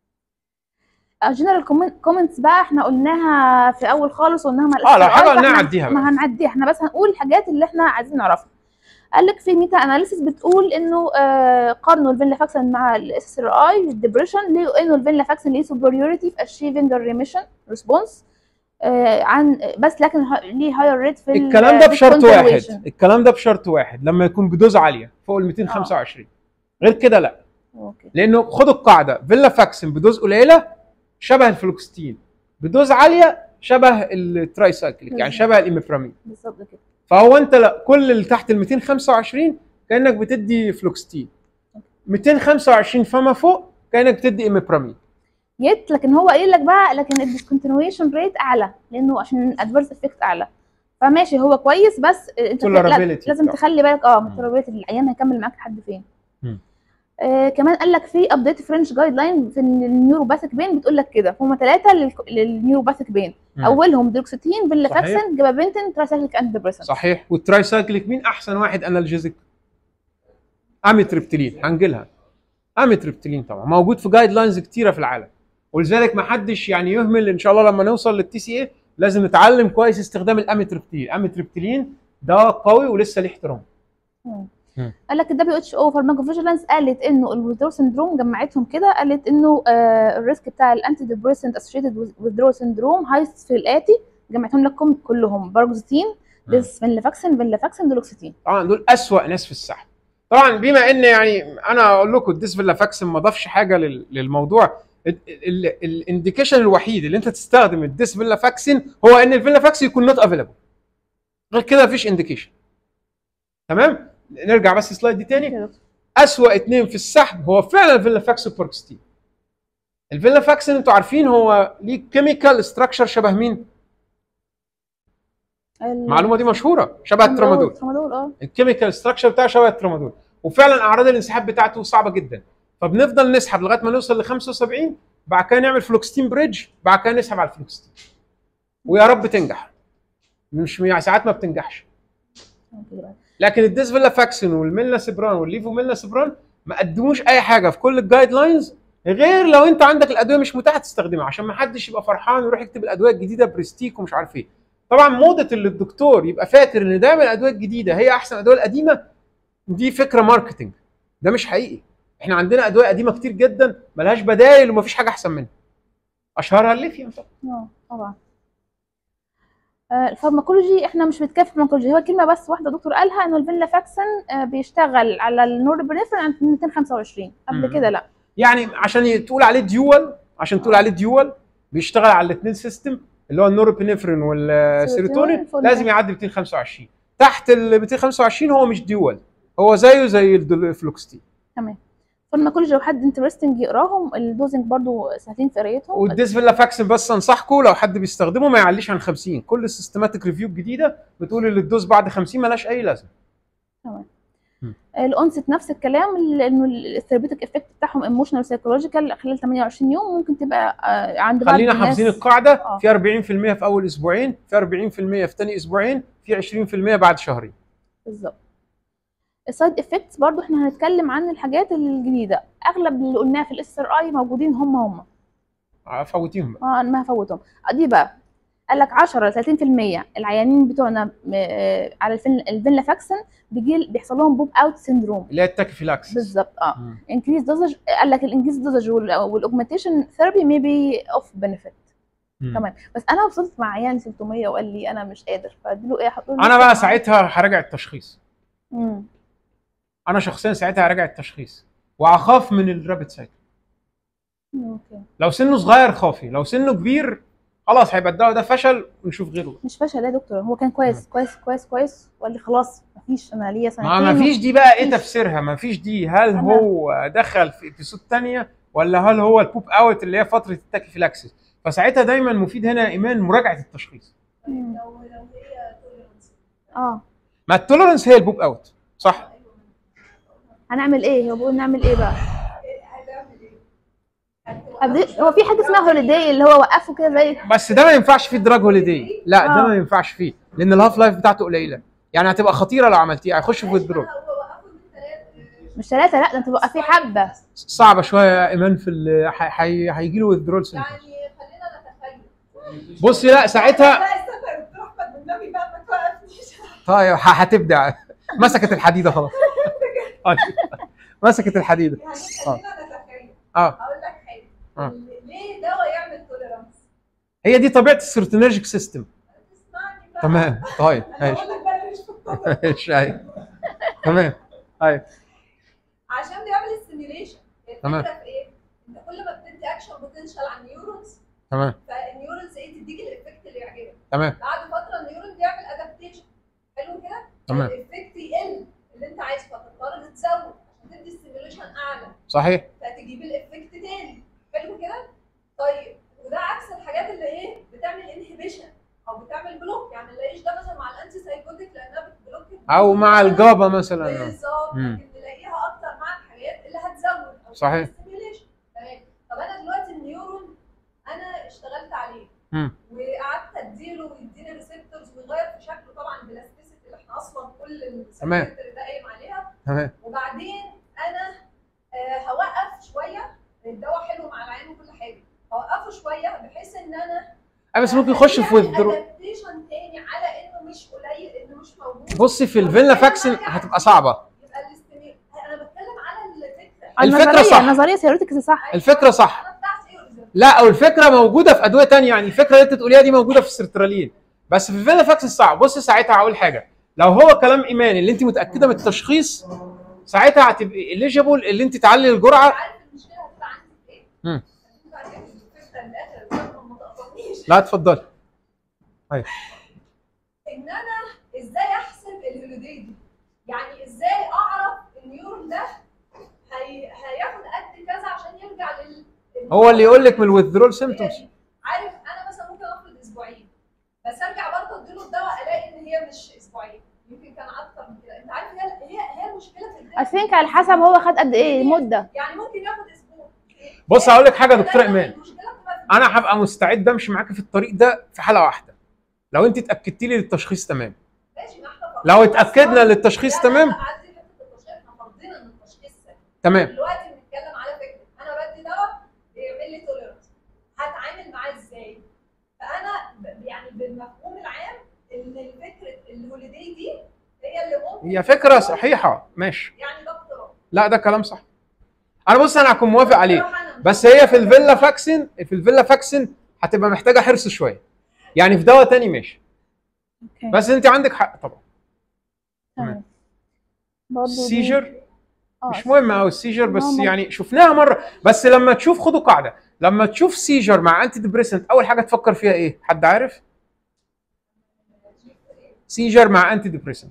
جنرال كومنتس بقى احنا قلناها في اول خالص وقلناها مع اه لو SRI، حاجه فاحنا نعديها بقى ما هنعديها احنا بس هنقول الحاجات اللي احنا عايزين نعرفها قال لك في ميتا اناليسيس بتقول انه آه قارنوا الفينلافاكسين مع الاس ار اي الدبريشن لقوا انه الفينلافاكسين ليه سوبريوريتي في اتشيفنج الريميشن ريسبونس عن بس لكن ه- ليه هاير ريت في ال- الكلام ده في بشرط واحد continuation. الكلام ده بشرط واحد لما يكون بدوز عاليه فوق ال 225 غير كده لا اوكي لانه خدوا القاعده فيلا فاكسين بدوز قليله شبه الفلوكستين بدوز عاليه شبه الترايسايكليك يعني بالظبط. شبه الاميبرامين بالظبط كده فهو انت لا كل اللي تحت ال 225 كانك بتدي فلوكستين 225 فما فوق كانك بتدي اميبرامين يت لكن هو قايل لك بقى لكن الديسكونتينيويشن ريت اعلى لانه عشان الادفيرس افكت اعلى فماشي هو كويس بس انت لا- Tolerability لازم بتاعه. تخلي بالك اه من مم. tolerability العيان هيكمل معاك لحد فين مم. آه كمان قال لك في ابديت فرنش جايد لاين في النيوروباثيك بين بتقول لك كده هم ثلاثه للنيوروباثيك بين مم. اولهم ديروكسيتين فيلافاكسين جابابنتين تراسايكليك اند ديبريسنت صحيح والترايسايكليك مين احسن واحد انالجيزك اميتريبتيلين هنجيلها اميتريبتيلين طبعا موجود في جايد لاينز كتيره في العالم ولذلك ما حدش يعني يهمل ان شاء الله لما نوصل للتي سي اي لازم نتعلم كويس استخدام الاميتريبتيلين الاميتريبتيلين دواء قوي ولسه ليه احترام مم. قال لك الدبليو اتش او فارماكوفيجيلانس قالت انه الويذرو سندروم جمعتهم كده قالت انه آه الريسك بتاع الانتي ديبريسنت اسوشيتد ويذرو سندروم هايست في الاتي جمعتهم لكم كلهم بارجوزيتين ديس فينلافاكسين فينلافاكسين دولوكسيتين طبعا دول اسوأ ناس في السحب طبعا بما ان يعني انا اقول لكم الديسفيلافاكسين ما ضافش حاجه لل- للموضوع الانديكيشن الوحيد اللي انت تستخدم الديسفيلافاكسين هو ان الفيلافاكسين يكون نوت افيلابل غير كده مفيش انديكيشن تمام نرجع بس السلايد دي تاني اسوأ اتنين في السحب هو فعلا الفيلافاكسين والبروكستين الفيلافاكسين انتوا عارفين هو ليه كيميكال ستراكشر شبه مين المعلومه دي مشهوره شبه الترامادول ترامادول اه الكيميكال ستراكشر بتاعه شبه الترامادول وفعلا اعراض الانسحاب بتاعته صعبه جدا فبنفضل نسحب لغايه ما نوصل ل 75 بعد كده نعمل فلوكستين بريدج بعد كده نسحب على الفلوكستين ويا رب تنجح مش يعني ساعات ما بتنجحش لكن الديسفيلافاكسين والميلناسيبران والليفوميلناسيبران ما قدموش اي حاجه في كل الجايد لاينز غير لو انت عندك الادويه مش متاحه تستخدمها عشان ما حدش يبقى فرحان ويروح يكتب الادويه الجديده بريستيك ومش عارف ايه طبعا موضه اللي الدكتور يبقى فاكر ان دايما الادويه الجديده هي احسن الادويه القديمه دي فكره ماركتنج ده مش حقيقي احنا عندنا ادويه قديمه كتير جدا ملهاش بدائل ومفيش حاجه احسن منها اشهرها الليثيوم طبعا اه طبعا آه، الفارماكولوجي احنا مش بنتكلم في الفارماكولوجي هو كلمه بس واحده دكتور قالها انه الفينلافاكسين آه، بيشتغل على النوربرينفرين عند 225 قبل مم. كده لا يعني عشان ي- تقول عليه ديول عشان تقول عليه ديول بيشتغل على الاثنين سيستم اللي هو النوربينفرين والسيروتونين فول- لازم يعدي 225 تحت ال 225 هو مش ديول هو زيه زي الفلوكستين فارماكولوجي لو حد انترستنج يقراهم الدوزنج برضو سهلين في قرايتهم والديسفيلافاكسين بس انصحكم لو حد بيستخدمه ما يعليش عن 50 كل السيستماتيك ريفيو الجديده بتقول ان الدوز بعد 50 ملهاش اي لازمه الانست نفس الكلام ال- انه الثيرابيوتيك افكت بتاعهم ايموشنال سايكولوجيكال خلال 28 يوم ممكن تبقى آه، عند بعض خلينا الناس- حافظين القاعده آه. في 40% في اول اسبوعين في 40% في ثاني اسبوعين في 20% بعد شهرين بالظبط السايد افكتس برضو احنا هنتكلم عن الحاجات الجديده اغلب اللي قلناه في الاس ار اي موجودين هم هم فوتيهم بقى اه انا ما هفوتهم دي بقى قال لك 10 ل 30% العيانين بتوعنا م- آه، على الفين الفينلافاكسين بيجي بيحصل لهم بوب اوت سيندروم اللي هي التاكيفيلاكسس بالظبط اه مم. انكريز دوزج قال لك الانكريز دوزج والاوجمنتيشن ثيرابي ميبي اوف بنفيت مم. تمام بس انا وصلت مع عيان 600 وقال لي انا مش قادر فاديله ايه احط له انا بقى ساعتها هراجع التشخيص امم انا شخصيا ساعتها هراجع التشخيص واخاف من الرابid سايكل اوكي لو سنه صغير خافي لو سنه كبير خلاص هيبقى الدواء ده فشل ونشوف غيره مش فشل يا دكتور هو كان كويس كويس كويس كويس وقال لي خلاص مفيش انا ليا سنتين ما ما فيش دي بقى ايه مفيش. تفسيرها ما فيش دي هل أنا- هو دخل في ابيسود تانية ولا هل هو البوب اوت اللي هي فتره التاكيفيلاكسس فساعتها دايما مفيد هنا يا ايمان مراجعه التشخيص مم. اه ما التوليرنس هي البوب اوت صح هنعمل ايه هو بيقول نعمل ايه بقى أبدي- هو في حاجه اسمها هوليداي اللي هو وقفه كده زي بس ده ما ينفعش فيه دراج هوليداي لا ده آه. ما ينفعش فيه لان الهاف لايف بتاعته قليله يعني هتبقى خطيره لو عملتيها هيخش في الدروب مش ثلاثه لا ده انت توقفيه حبه صعبه شويه يا ايمان في ال- ح- حي- هيجي له ويذرول سنتر يعني خلينا نتخيل بصي لا ساعتها لا استنى دكتور احمد والنبي بقى ما توقفنيش طيب ه- هتبدع مسكت الحديده خلاص طيب. مسكت الحديده يعني آه. خلينا نتخيل اه هقول لك حاجه آه. ليه دواء يعمل توليرانس؟ هي دي طبيعه السيرتونيرجيك سيستم تسمعني بقى تمام طيب انا ماشي بقول لك بقى اللي مش في الطب ماشي ايوه تمام ايوه عشان بيعمل ستيميوليشن تمام. الفكره في ايه؟ انت كل ما بتدي اكشن بوتنشال على النيورونز تمام فالنيورونز ايه تديك الافكت اللي يعجبك تمام بعد فتره النيورون بيعمل ادابتيشن حلو كده؟ تمام. الافكت يقل اللي انت عايزه فتضطر تزود عشان تدي ستيميوليشن اعلى صحيح فتجيب الافكت تاني حلو كده؟ طيب وده عكس الحاجات اللي ايه بتعمل انهبيشن او بتعمل بلوك يعني نلاقيش ده مثلا مع الانتي سايكوتيك لانها بتبلوك او مع الجابا مثلا بالظبط مم. لكن نلاقيها اكتر مع الحاجات اللي هتزود او صحيح. stimulation. تمام طب انا دلوقتي النيورون انا اشتغلت عليه مم. وقعدت اديله ويديني ريسبتورز ويغير في شكله طبعا البلاستيسيتي اللي احنا اصلا كل تمام. السيركتري ده قايم عليها تمام وبعدين انا آه هوقف شويه الدواء حلو مع العين وكل حاجه هوقفه شويه بحيث ان انا آه، بس ممكن يخش في ويذرول ادابتيشن تاني على انه مش قليل انه مش موجود بصي في الفيلا فاكسن هتبقى صعبه يبقى الاستمي... انا بتكلم على الفكره الفكرة النظرية- صح. النظريه ثيوريتكس صح الفكرة صح. انا بتاعت ايه لا او الفكره موجوده في ادويه تانية يعني الفكره اللي انت تقوليها دي موجوده في السيرترالين بس في الفيلا فاكسن صعب بص ساعتها هقول حاجه لو هو كلام ايماني اللي انت متاكده من التشخيص ساعتها هتبقي اليجيبل اللي انت تعلي الجرعه عارف المشكله هتبقى عندي في ايه؟ مم. هتبقى عندي في الفكره الاخر عشان ما تقطعنيش لا اتفضلي ان انا ازاي احسب الهوليداي دي؟ يعني ازاي اعرف النيورون ده هي... هياخد قد كذا عشان يرجع لل هو اللي يقول لك من الويذرول سيمتومز يعني عارف انا مثلا ممكن افرض اسبوعين بس ارجع برضه اديله الدواء الاقي ان هي مش اسبوعين يمكن كان اكتر من كده انت عارف هي هي هي المشكله في الدواء اي ثينك على حسب هو خد قد ايه مده يعني ممكن ياخد اسبوع بص هقول لك حاجه يا دكتوره ايمان المشكله بتبقى في انا هبقى مستعد امشي معاكي في الطريق ده في حاله واحده لو انت اتاكدتي لي للتشخيص تمام ماشي ما احنا لو اتاكدنا للتشخيص لا، لا، تمام لا، عدي حته التشخيص احنا فرضنا ان التشخيص سهل تمام دلوقتي بنتكلم على فكره انا بدي دواء بيعمل لي توليرانس هتعامل معاه ازاي؟ فانا ب- يعني بالمفهوم العام ان فكره الهوليداي دي هي اللي ممكن هي فكره صحيحه ماشي يعني ده اقتراح لا ده كلام صح انا بص انا هكون موافق عليه بصراحة أنا مش بس هي في الفيلا فاكسن في الفيلا فاكسن هتبقى محتاجه حرص شويه يعني في دواء تاني ماشي اوكي بس انت عندك حق طبعا تمام برضه دي- سيجر آه، مش مهم قوي السيجر بس ماما. يعني شفناها مره بس لما تشوف خدوا قاعده لما تشوف سيجر مع انتي ديبريسنت اول حاجه تفكر فيها ايه حد عارف سيجر مع انتي ديبريسنت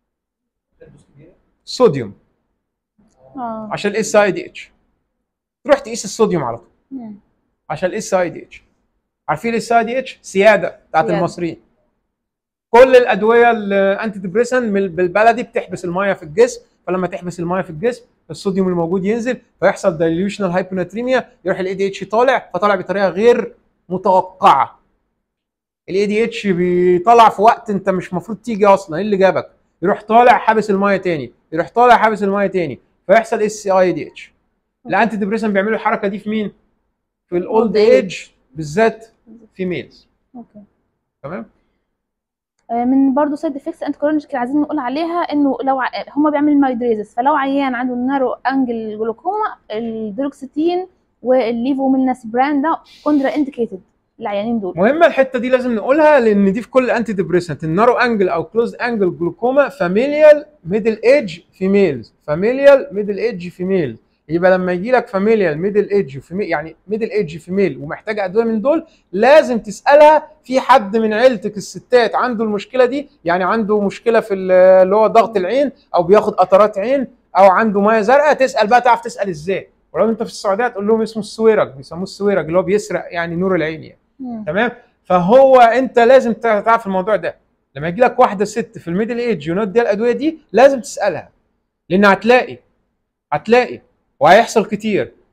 صوديوم اه عشان الاس اي دي اتش تروح تقيس الصوديوم على طول مم. عشان الاس اي دي اتش عارفين الاس اي دي اتش سياده بتاعت سيادة. المصريين كل الادويه الانتي ديبريسنت بالبلدي بتحبس الميه في الجسم فلما تحبس الميه في الجسم الصوديوم الموجود ينزل فيحصل دايليوشنال هايبوناتريميا يروح الاي دي اتش طالع فطالع بطريقه غير متوقعه الاي دي اتش بيطلع في وقت انت مش المفروض تيجي اصلا ايه اللي جابك يروح طالع حابس الميه تاني يروح طالع حابس الميه تاني فيحصل اس اي دي اتش الانتي ديبريسنت بيعملوا الحركه دي في مين في الاولد Old ايج بالذات في ميلز اوكي تمام آه، من برضه سايد افكتس انت كرونيك عايزين نقول عليها انه لو ع... هما بيعملوا مايدريزس فلو عيان عنده نارو انجل جلوكوما الدروكسيتين والليفوميلناس بران ده كونترا انديكيتد العيانين دول مهمه الحته دي لازم نقولها لان دي في كل انتي ديبريسنت النارو انجل او كلوز انجل جلوكوما فاميليال ميدل ايج فيميلز فاميليال ميدل ايج فيميل يبقى لما يجي لك فاميليال ميدل ايج فيميل يعني ميدل ايج فيميل ومحتاجه ادويه من دول لازم تسالها في حد من عيلتك الستات عنده المشكله دي يعني عنده مشكله في ال- اللي هو ضغط العين او بياخد قطرات عين او عنده ميه زرقاء تسال بقى تعرف تسال ازاي ولو انت في السعوديه تقول لهم اسمه السويرج بيسموه السويرج اللي هو بيسرق يعني نور العين يعني. مم. تمام فهو انت لازم تع- تعرف الموضوع ده لما يجي لك واحده ست في الميدل ايج ينادي الادويه دي لازم تسالها لان هتلاقي هتلاقي وهيحصل كتير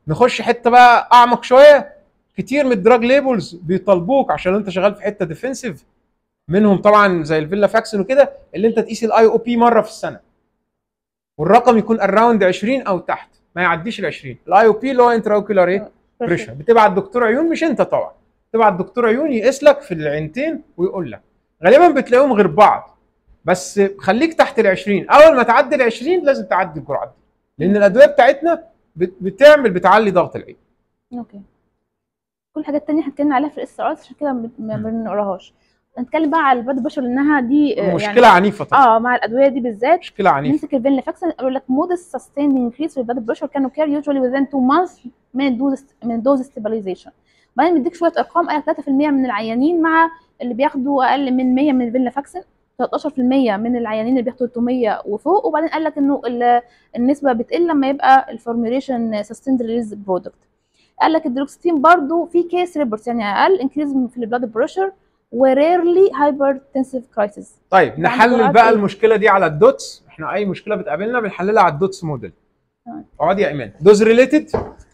نخش حته بقى اعمق شويه كتير من الدراج ليبلز بيطالبوك عشان انت شغال في حته ديفنسيف منهم طبعا زي الفيلا فاكسن وكده اللي انت تقيس الاي او بي مره في السنه والرقم يكون اراوند 20 او تحت ما يعديش ال 20 الاي او بي اللي هو انترا اوكيولار ايه بريشر بتبعت دكتور عيون مش انت طبعا تبعت دكتور عيون يقيس لك في العينتين ويقول لك غالبا بتلاقيهم غير بعض بس خليك تحت ال 20 اول ما تعدي ال 20 لازم تعدي الجرعات دي لان الادويه بتاعتنا بت- بتعمل بتعلي ضغط العين اوكي كل الحاجات التانية هنتكلم عليها في الاس ار عشان كده ما ما مم. بنقراهاش نتكلم بقى على البلاد بريشر لانها دي آه، مشكله عنيفه طبعا اه مع الادويه دي بالذات مشكله عنيفه نمسك الفينلافاكسين يقول لك modest sustained increase في البلاد بريشر كانوا كير usually within 2 months من الدوز من الدوز stabilization بعدين بيديك شويه ارقام قال لك 3% من العيانين مع اللي بياخدوا اقل من 100 من الفينلافاكسين 13% من العيانين اللي بياخدوا 300 وفوق وبعدين قال لك انه ال- النسبه بتقل لما يبقى الفورميوليشن سستيند ريليز برودكت قال لك الدروكستين برضو في كيس ريبورتس يعني اقل انكريز في البلاد بريشر وريرلي هايبرتنسيف كرايسيس طيب نحلل جرعات بقى إيه؟ المشكله دي على الدوتس احنا اي مشكله بتقابلنا بنحللها على الدوتس موديل تمام. اقعد يا ايمان دوز ريليتد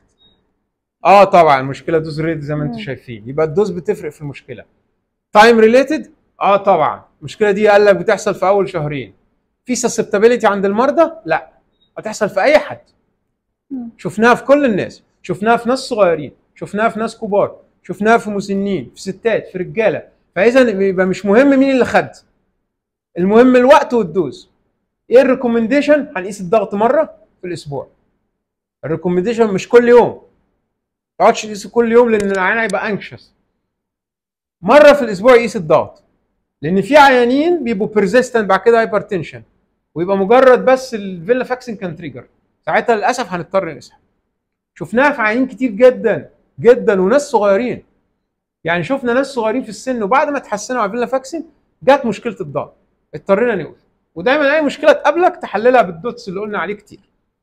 اه طبعا المشكله دوز ريليتد زي ما انتم مم. شايفين يبقى الدوز بتفرق في المشكله تايم ريليتد اه طبعا المشكله دي قال لك بتحصل في اول شهرين في سسبتابيليتي عند المرضى لا هتحصل في اي حد مم. شفناها في كل الناس شفناها في ناس صغيرين شفناها في ناس كبار شفناها في مسنين في ستات في رجاله فاذا يبقى مش مهم مين اللي خد المهم الوقت والدوز ايه الريكومنديشن هنقيس الضغط مره في الاسبوع الريكومنديشن مش كل يوم ما تقعدش تقيس كل يوم لان العيان هيبقى انكشس مره في الاسبوع يقيس الضغط لان في عيانين بيبقوا بيرزيستنت بعد كده هايبرتنشن ويبقى مجرد بس الفيلا فاكسين كان تريجر ساعتها للاسف هنضطر نسحب شفناها في عيانين كتير جدا جدا وناس صغيرين يعني شفنا ناس صغيرين في السن وبعد ما تحسنوا على فيلا فاكسين جت مشكله الضغط اضطرينا نوقف ودايما اي مشكله تقابلك تحللها بالدوتس اللي قلنا عليه كتير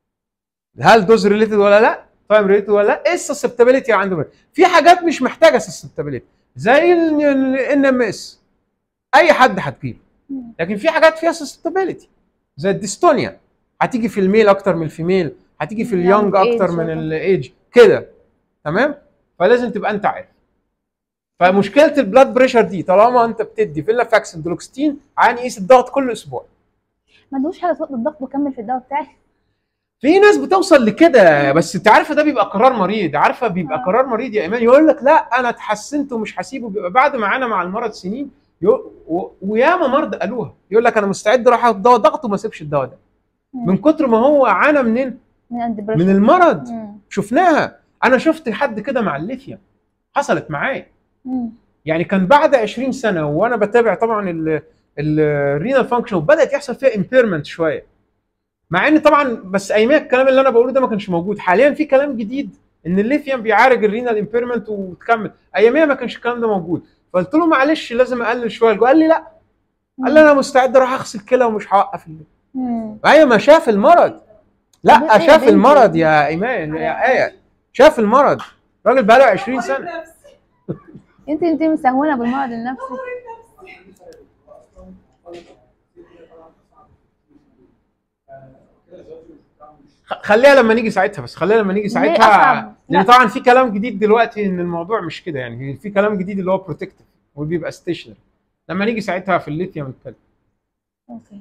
هل دوز ريليتد ولا لا تايم ريليتد ولا لا ايه السسبتابيلتي عنده في حاجات مش محتاجه سسبتابيلتي زي الان ام اس اي حد هتجيله مم. لكن في حاجات فيها سسبتابيلتي زي الديستونيا هتيجي في الميل اكتر من الفيميل هتيجي في Young اليونج اكتر age من وكده. الايج كده تمام فلازم تبقى انت عارف فمشكله البلاد بريشر دي طالما انت بتدي فيلا فاكسين دلوكستين عادي يقيس الضغط كل اسبوع ما عندوش حاجه توقف الضغط واكمل في الدواء بتاعي في ناس بتوصل لكده بس انت عارفه ده بيبقى قرار مريض عارفه بيبقى آه. قرار مريض يا ايمان يقول لك لا انا اتحسنت ومش هسيبه بيبقى بعد ما عانى مع المرض سنين يو- و- وياما مرضى قالوها يقول لك انا مستعد اروح اخد دواء ضغط وما اسيبش الدواء ده من كتر ما هو عانى منين من عند من المرض مم. شفناها انا شفت حد كده مع الليثيوم حصلت معايا مم. يعني كان بعد 20 سنه وانا بتابع طبعا الرينال فانكشن وبدات يحصل فيها امبيرمنت شويه مع ان طبعا بس ايامها الكلام اللي انا بقوله ده ما كانش موجود حاليا في كلام جديد ان الليثيوم بيعالج الرينال امبيرمنت وتكمل ايامها ما كانش الكلام ده موجود فقلت له معلش لازم اقلل شويه قال لي لا قال لي انا مستعد اروح اغسل كلى ومش هوقف الليل مم. ايوه ما شاف المرض لا ده إيه يا شاف بنتي؟ المرض يا ايمان يا ايه شاف المرض راجل بقاله 20 سنه مريض نفسي. انت انت مسهونه بالمرض النفسي مريض نفسي. خ- خليها لما نيجي ساعتها بس خليها لما نيجي ليه ساعتها أصعب؟ لان لا. طبعا في كلام جديد دلوقتي ان الموضوع مش كده يعني في كلام جديد اللي هو بروتكتيف وبيبقى ستيشنري لما نيجي ساعتها في الليثيوم نتكلم اوكي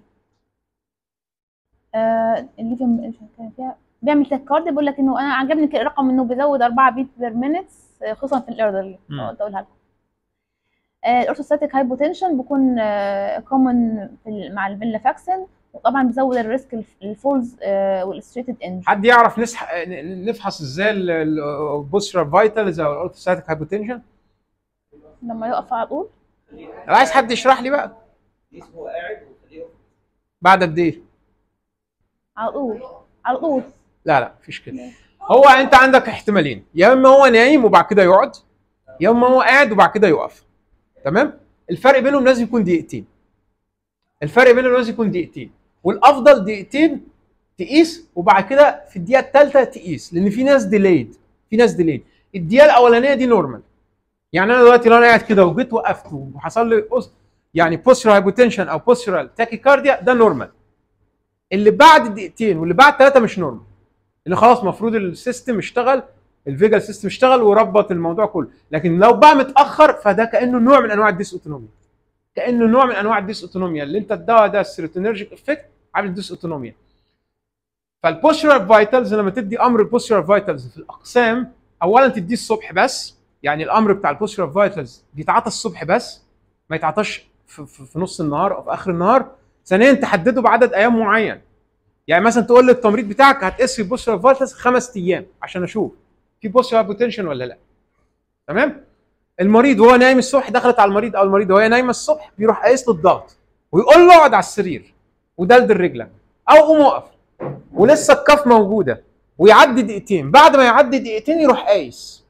آه الليثيوم إيش كان فيها بيعمل تكارد بيقول لك انه انا عجبني كده رقم انه بيزود 4 بيت بير مينت خصوصا في الايردرلي مم. قلت اقولها لكم آه الاورثوستاتيك هايبوتنشن بيكون كومن مع الفينلافاكسين وطبعا بيزود الريسك الفولز والستريتد انج حد يعرف نسح... نفحص ازاي البوسترال فايتالز او الاورثوستاتيك هايبوتنشن لما يقف على طول انا عايز حد يشرح لي بقى جسمه قاعد وخليه يقف. بعد قد ايه على طول على طول لا لا مفيش كده هو انت عندك احتمالين يا اما هو نايم وبعد كده يقعد يا اما هو قاعد وبعد كده يقف تمام الفرق بينهم لازم يكون دقيقتين الفرق بينهم لازم يكون دقيقتين والافضل دقيقتين تقيس وبعد كده في الدقيقه الثالثه تقيس لان في ناس ديليد في ناس ديليد الدقيقه الاولانيه دي نورمال يعني انا دلوقتي لو انا قاعد كده وجيت وقفت وحصل لي أس- يعني بوسترال هايبوتنشن او بوسترال تاكيكارديا ده نورمال اللي بعد دقيقتين واللي بعد ثلاثه مش نورمال اللي خلاص المفروض السيستم اشتغل الفيجال سيستم اشتغل وربط الموضوع كله لكن لو بقى متاخر فده كانه نوع من انواع الديس اوتونوميا كانه نوع من انواع الديس اوتونوميا اللي انت الدواء ده السيروتونيرجيك افكت عامل ديس اوتونوميا فالبوسترال فايتالز لما تدي امر البوسترال فايتالز في الاقسام اولا تديه الصبح بس يعني الامر بتاع البوسترال فايتالز بيتعاطى الصبح بس ما يتعاطاش في, في, في نص النهار او في اخر النهار ثانيا تحدده بعدد ايام معين يعني مثلا تقول لي التمريض بتاعك هتقيس في بوسترال فايتالز خمس ايام عشان اشوف في بوسترال بوتنشن ولا لا تمام المريض وهو نايم الصبح دخلت على المريض او المريض وهي نايمه الصبح بيروح قايس له الضغط ويقول له اقعد على السرير ودلدل رجلك او قوم اقف ولسه الكف موجوده ويعدي دقيقتين بعد ما يعدي دقيقتين يروح قايس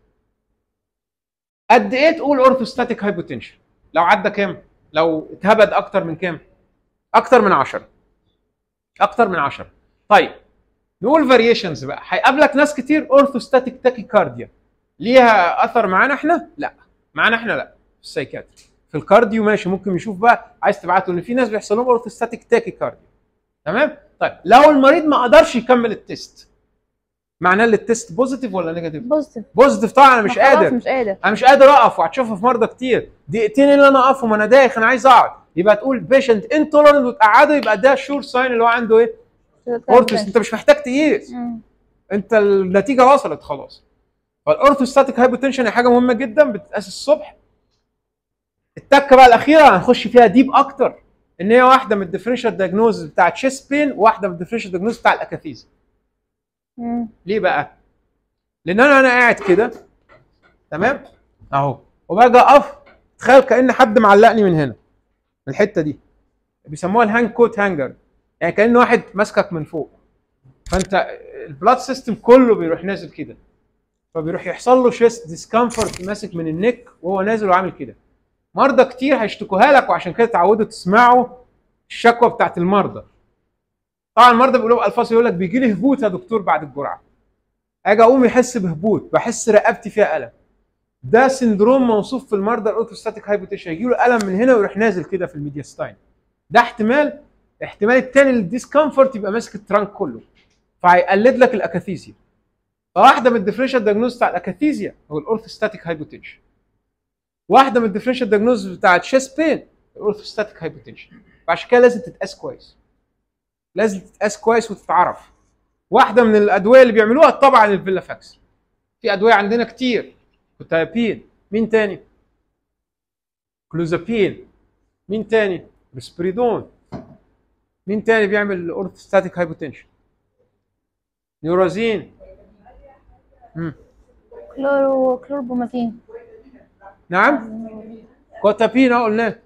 قد ايه تقول اورثوستاتيك هايبوتنشن لو عدى كام لو اتهبد اكتر من كام اكتر من 10 اكتر من 10 طيب نقول فاريشنز بقى هيقابلك ناس كتير اورثوستاتيك تاكيكارديا ليها اثر معانا احنا لا معانا احنا لا في السايكاتري في الكارديو ماشي ممكن يشوف بقى عايز تبعته ان في ناس بيحصل لهم اورثوستاتيك تاكيكارديا تمام طيب لو المريض ما قدرش يكمل التيست معناه ان التيست بوزيتيف ولا نيجاتيف بوزيتيف بوزيتيف طبعا انا مش خلاص قادر مش قادر انا مش قادر اقف وهتشوفها في مرضى كتير دقيقتين اللي انا اقفهم انا دايخ انا عايز اقعد يبقى تقول بيشنت انتولرنت وتقعده يبقى ده شور ساين اللي هو عنده ايه؟ اورثوس انت مش محتاج تقيس مم. انت النتيجه وصلت خلاص فالاورثوستاتيك هايبوتنشن هي حاجه مهمه جدا بتتقاس الصبح التكه بقى الاخيره هنخش فيها ديب اكتر ان هي واحده من الديفرنشال دايجنوز بتاع تشيست بين وواحده من الديفرنشال دايجنوز بتاع الاكاثيزيا مم. ليه بقى؟ لان انا انا قاعد كده تمام اهو وباجي اقف تخيل كان حد معلقني من هنا من الحته دي بيسموها الهانج كوت هانجر يعني كان واحد ماسكك من فوق فانت البلاد سيستم كله بيروح نازل كده فبيروح يحصل له شيست ديسكمفورت ماسك من النك وهو نازل وعامل كده مرضى كتير هيشتكوها لك وعشان كده تعودوا تسمعوا الشكوى بتاعت المرضى طبعا المرضى بيقولوا بالفاظ يقول لك بيجي لي هبوط يا دكتور بعد الجرعه اجي اقوم يحس بهبوط بحس رقبتي فيها الم ده سندروم موصوف في المرضى الاوتوستاتيك هايبوتنشن يجي له الم من هنا ويروح نازل كده في الميدياستاين ده احتمال احتمال التاني للديسكمفورت يبقى ماسك الترانك كله فهيقلد لك الاكاثيزيا فواحده من الديفرنشال دايجنوز بتاع الاكاثيزيا هو الاورثوستاتيك هايبوتنشن واحده من الديفرنشال دايجنوز بتاع الشيست بين الاورثوستاتيك هايبوتنشن فعشان كده لازم تتقاس كويس لازم تتقاس كويس وتتعرف واحده من الادويه اللي بيعملوها طبعا الفيلافاكس في ادويه عندنا كتير كوتايبين مين تاني كلوزابين مين تاني ريسبريدون مين تاني بيعمل اورثوستاتيك هايبوتنشن نيورازين مم. كلورو كلوربوماتين نعم كوتابين اه قلناه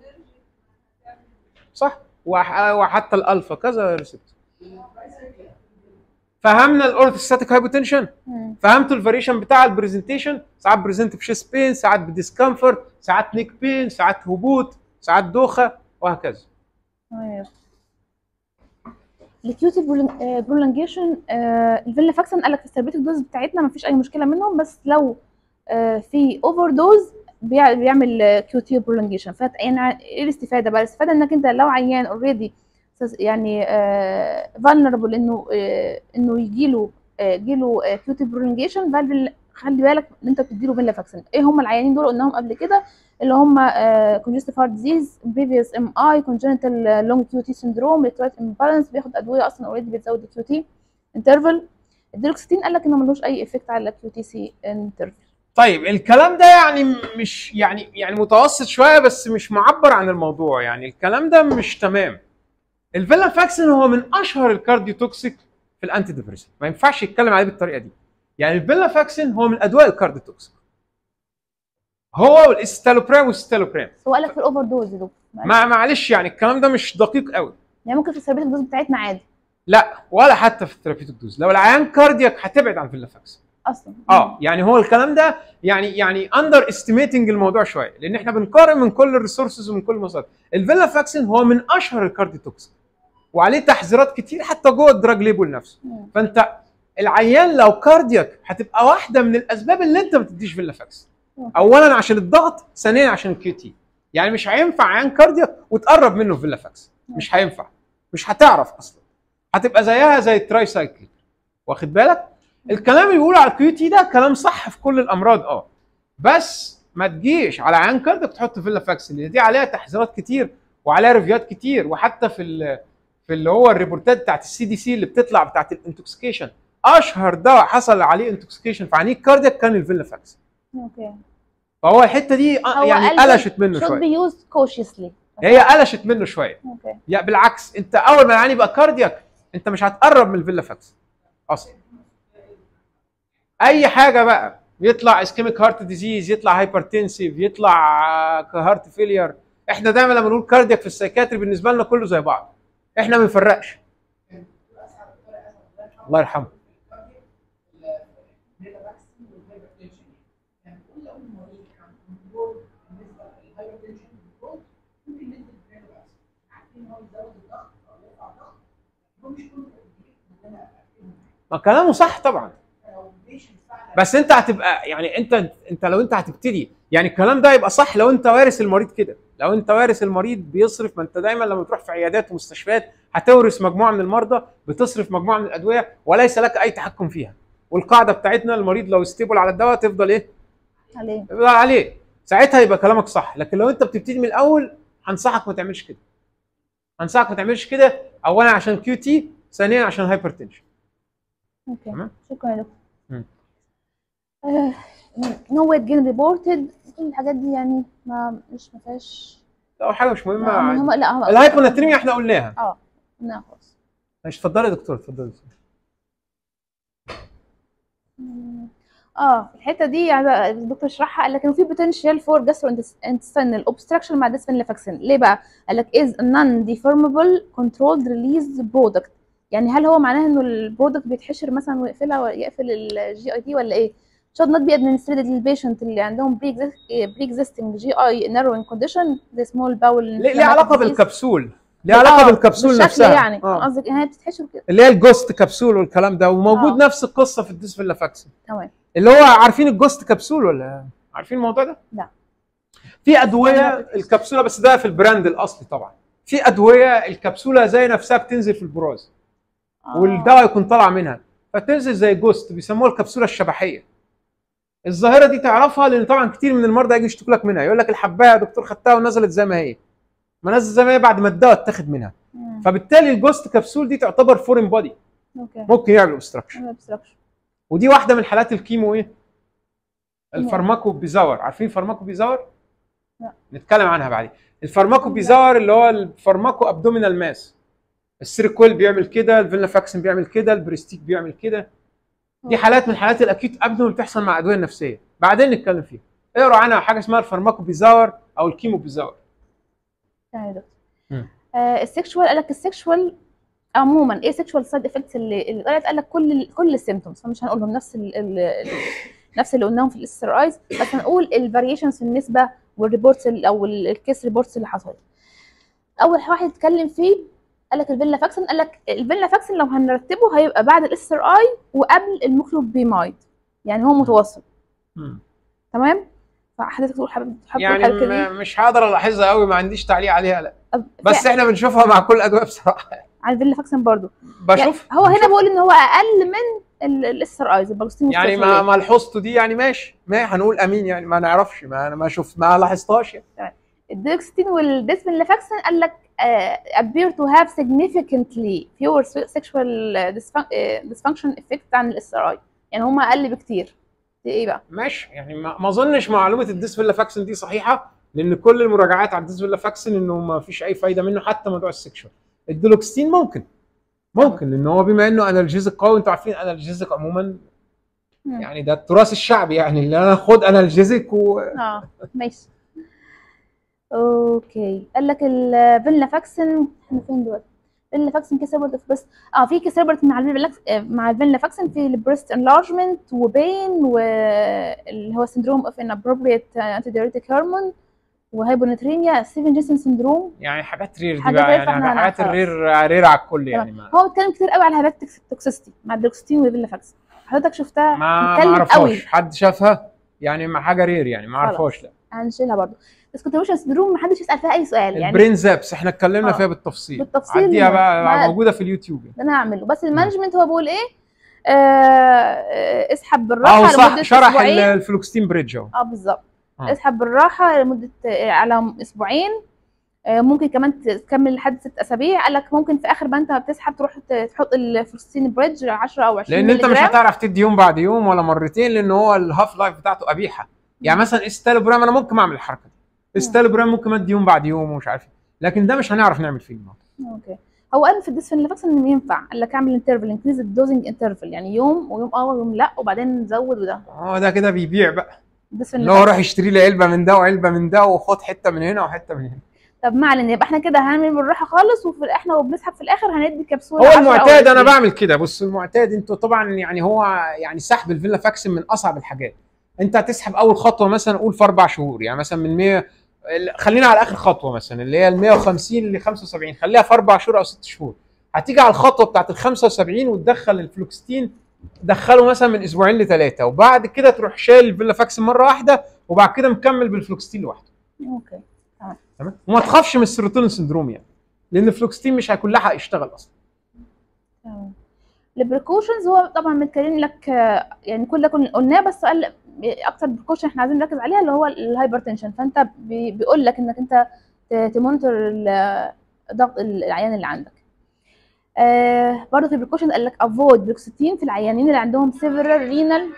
صح وح- وحتى الالفا كذا ريسبت فهمنا الاورثوستاتيك هايبوتنشن مم. فهمتوا الفاريشن بتاع البرزنتيشن ساعات بريزنت بشيست بين ساعات بديسكمفورت ساعات نيك بين ساعات هبوط ساعات دوخه وهكذا تمام. الكيوتي برولونجيشن الفيلافاكسن قال لك في الثيرابيوتيك دوز بتاعتنا مفيش اي مشكله منهم بس لو آه، في اوفر دوز بيعمل كيوتي برولونجيشن فات يعني ايه الاستفاده بقى الاستفاده انك انت لو عيان اوريدي يعني فالنربل انه آه، انه يجيله آه، يجيله كيوتي برولونجيشن خلي بالك ان انت بتديله فيلافاكسن ايه هم العيانين دول قلناهم قبل كده اللي هم كونجستيف هارت ديزيز بريفيوس ام اي كونجنتال لونج كيو تي سندروم الكترولايت امبالانس بياخد ادويه اصلا اوريدي بتزود الكيو تي انترفال الديلوكسيتين قال لك انه ملوش اي افكت على الكيو تي سي انترفال طيب الكلام ده يعني مش يعني يعني متوسط شويه بس مش معبر عن الموضوع يعني الكلام ده مش تمام الفيلافاكسين هو من اشهر الكارديوتوكسيك في الانتي ديبريسنت ما ينفعش يتكلم عليه بالطريقه دي يعني الفيلافاكسين هو من ادويه الكارديوتوكسيك هو والاستالوبرام والستالوبرام بس هو قال لك في الاوفر دوز يا دكتور ما معلش يعني الكلام ده مش دقيق قوي يعني ممكن في الثيرابيوتيك دوز بتاعتنا عادي لا ولا حتى في الثيرابيوتيك دوز لو العيان كاردياك هتبعد عن الفيلافاكسين اصلا اه يعني هو الكلام ده يعني يعني اندر استيميتنج الموضوع شويه لان احنا بنقارن من كل الريسورسز ومن كل المصادر الفيلافاكسين هو من اشهر الكارديوتوكسيك وعليه تحذيرات كتير حتى جوه الدراج ليبل نفسه مم. فانت العيان لو كاردياك هتبقى واحده من الاسباب اللي انت ما تديش فيلافاكسين مم. اولا عشان الضغط ثانيا عشان الكيو تي يعني مش هينفع عيان كاردياك وتقرب منه فيلافاكسين مش هينفع مش هتعرف اصلا هتبقى زيها زي التراي سايكل واخد بالك الكلام اللي بيقوله على الكيو تي ده كلام صح في كل الامراض اه بس ما تجيش على عيان كاردك تحط فيلا فاكس اللي دي عليها تحذيرات كتير وعليها ريفيوهات كتير وحتى في ال في اللي هو الريبورتات بتاعت السي دي سي اللي بتطلع بتاعت الانتوكسيكيشن اشهر دواء حصل عليه انتوكسيكيشن في عينيك كاردياك كان الفيلا فاكس اوكي فهو الحته دي آه هو يعني قال قلشت منه should شويه be used cautiously هي قلشت منه شويه اوكي يا بالعكس انت اول ما العيان يبقى كاردياك انت مش هتقرب من الفيلا فاكس اصلا اي حاجه بقى يطلع اسكيميك هارت ديزيز يطلع هايبرتنسيف يطلع هارت فيلير احنا دايما لما نقول كاردياك في السايكاتري بالنسبه لنا كله زي بعض احنا ما بنفرقش الله يرحمه ما كلامه صح طبعا بس انت هتبقى يعني انت انت لو انت هتبتدي يعني الكلام ده يبقى صح لو انت وارث المريض كده لو انت وارث المريض بيصرف ما انت دايما لما تروح في عيادات ومستشفيات هتورث مجموعه من المرضى بتصرف مجموعه من الادويه وليس لك اي تحكم فيها والقاعده بتاعتنا المريض لو ستيبل على الدواء تفضل ايه؟ عليه تفضل عليه ساعتها يبقى كلامك صح لكن لو انت بتبتدي من الاول هنصحك ما تعملش كده هنصحك ما تعملش كده اولا عشان كيو تي ثانيا عشان هايبرتنشن اوكي تمام. شكرا يا دكتور مم. نو ويت جين ريبورتد كل الحاجات دي يعني ما مش ما فيهاش لو حاجه مش مهمه ما- عادي. هم لا هم الهايبوناتريميا احنا قلناها اه لا خلاص ماشي اتفضلي يا دكتور اتفضلي مم. اه الحته دي يعني الدكتور شرحها قال لك انه في بوتنشال فور جاسترو انتستينال اوبستراكشن مع ديسفينلافاكسين ليه بقى؟ قال لك از نون ديفورمبل كنترولد ريليز برودكت يعني هل هو معناه انه البرودكت بيتحشر مثلا ويقفلها ويقفل الجي اي دي ولا ايه؟ should not be administered للبيشنت اللي عندهم pre existing جي اي narrowing condition زي small bowel ليه ليه علاقه inflammatory disease. بالكبسول ليه علاقه آه، بالكبسول بالشكل نفسها يعني آه. قصدك ان هي بتتحشر كده اللي هي الجوست كبسول والكلام ده وموجود آه. نفس القصه في الديسفيلافاكسين تمام اللي هو عارفين الجوست كبسول ولا عارفين الموضوع ده؟ لا. في ادويه الكبسوله بس ده في البراند الاصلي طبعا في ادويه الكبسوله زي نفسها بتنزل في البراز آه. والدواء يكون طالع منها فتنزل زي جوست بيسموها الكبسوله الشبحيه الظاهره دي تعرفها لان طبعا كتير من المرضى يجي يشتكوا لك منها يقول لك الحبايه يا دكتور خدتها ونزلت زي ما هي ما نزلت زي ما هي بعد ما الدواء اتاخد منها مم. فبالتالي الجوست كبسول دي تعتبر فورين بودي اوكي ممكن يعمل اوبستراكشن عمل obstruction. ودي واحده من حالات الكيمو ايه الفارماكو بيزاور عارفين فارماكو بيزاور لا. نتكلم عنها بعدين الفارماكو بيزاور اللي هو الفارماكو ابدومينال ماس السيريكويل بيعمل كده الفيلنافاكسين بيعمل كده البريستيك بيعمل كده دي حالات من حالات الاكيوت ابدومين بتحصل مع ادويه نفسيه بعدين نتكلم فيها اقرا عنها حاجه اسمها الفارماكو بيزاور او الكيمو بيزاور تمام يا دكتور مم. آه السكشوال قال لك السكشوال عموما ايه سكشوال سايد افكتس اللي اللي طلعت قال لك كل ال كل السيمتومز فمش هنقولهم نفس ال ال نفس اللي قلناهم في الاس ار ايز بس هنقول الفاريشنز في النسبه والريبورتس ال- او ال- الكيس ريبورتس اللي حصلت اول واحد اتكلم فيه قال لك الفيلا فاكسن قال لك الفيلا فاكسن لو هنرتبه هيبقى بعد الاس ار اي وقبل الموكلوبيمايد يعني هو متوسط مم. تمام فحضرتك تقول حابب حابب تقول يعني حاجه كده م- مش هقدر الاحظها قوي ما عنديش تعليق عليها لا أب- بس احنا بنشوفها مع كل الادويه بصراحه على الفيلا فاكسن برضو بشوف هو هنا بقول ان هو اقل من الاس ار ايز الباجوستين يعني ما ما لحظته دي يعني ماشي ما هنقول امين يعني ما نعرفش ما انا ما شفت ما لاحظتهاش يعني. الديوكستين والديسفينلافاكسين قال لك uh, appear to have significantly fewer sexual dysfun- uh, dysfunction effect عن الاس ار اي يعني هم اقل بكتير دي ايه بقى؟ ماشي يعني ما ما اظنش معلومه الديسفيلافاكسين دي صحيحه لان كل المراجعات على الديسفيلافاكسين انه ما فيش اي فايده منه حتى موضوع السكشوال الدولوكستين ممكن ممكن لان هو بما انه انالجيزك قوي انتوا عارفين انالجيزك عموما مم. يعني ده التراث الشعبي يعني اللي انا خد انالجيزك و اه ماشي اوكي قال لك الفينلافاكسين احنا فين دلوقتي؟ فينلافاكسين كيسابورت اوف بريست اه في كيسابورت مع الفينلافاكس آه، مع الفينلافاكسين في البريست انلارجمنت وبين واللي هو سندروم اوف ان ابروبريت انتي دايوريتيك هرمون وهايبوناتريميا ستيفن جيسون سندروم يعني حاجات رير دي حاجات بقى رير يعني فاحنا حاجات خلاص. الرير رير على الكل يعني ما هو اتكلم كتير قوي على هبات توكسيستي مع الدوكستين والفينلافاكسين حضرتك شفتها ما ما اتكلم قوي اعرفهاش حد شافها يعني ما حاجه رير يعني ما اعرفهاش لا هنشيلها برضه ديسكونتينيوشن سندروم محدش يسال فيها اي سؤال يعني البرين زابس احنا اتكلمنا آه. فيها بالتفصيل بالتفصيل عديها بقى ما- موجوده في اليوتيوب ده انا هعمله بس المانجمنت هو بيقول ايه آه، آه، اسحب بالراحه اه صح لمده شرح اسبوعين ال- الفلوكستين بريدج اهو اه بالظبط آه. اسحب بالراحه لمده آه، على اسبوعين آه، ممكن كمان تكمل لحد ست اسابيع قال لك ممكن في اخر ما انت بتسحب تروح ت- تحط الفلوكسين بريدج 10 او 20 لان انت مللي مش جرام. هتعرف تدي يوم بعد يوم ولا مرتين لان هو الهاف لايف بتاعته قبيحه يعني مثلا استالوبرام انا ممكن اعمل الحركه دي استالوبرام ممكن ادي يوم بعد يوم ومش عارف إيه. لكن ده مش هنعرف نعمل فيه النهارده اوكي هو قال في الديسفينلافاكسين انه ينفع قال لك اعمل انترفل انكريز الدوزنج انترفل يعني يوم ويوم اه ويوم لا وبعدين نزود وده اه ده كده بيبيع بقى اللي هو الديسفينلافاكسين روح اشتري لي علبه من ده وعلبه من ده وخد حته من هنا وحته من هنا طب ما علينا يبقى احنا كده هنعمل بالراحه خالص وفي احنا وبنسحب في الاخر هندي كبسوله هو 10 أو المعتاد انا 20. بعمل كده بص المعتاد انتوا طبعا يعني هو يعني سحب الفيلا فاكسين من اصعب الحاجات انت هتسحب اول خطوه مثلا قول في اربع شهور يعني مثلا من 100 ال- خلينا على اخر خطوه مثلا اللي هي ال 150 ل 75 خليها في اربع شهور او ست شهور هتيجي على الخطوه بتاعت ال 75 وتدخل الفلوكستين دخله مثلا من اسبوعين لثلاثه وبعد كده تروح شايل الفيلا فاكسين مره واحده وبعد كده مكمل بالفلوكستين لوحده اوكي تمام وما تخافش من السيروتونين سندروم يعني لان الفلوكستين مش هيكون لحق يشتغل اصلا تمام البريكوشنز هو طبعا متكلم لك آه، يعني كل ده كنا قلناه بس قال اكتر بريكوشن احنا عايزين نركز عليها اللي هو الهايبرتنشن فانت بي- بيقول لك انك انت ت- تمونيتور ال- ضغط العيان اللي عندك آه برضه في بريكوشن قال لك افويد بروكسيتين في العيانين اللي عندهم سيفيرال رينال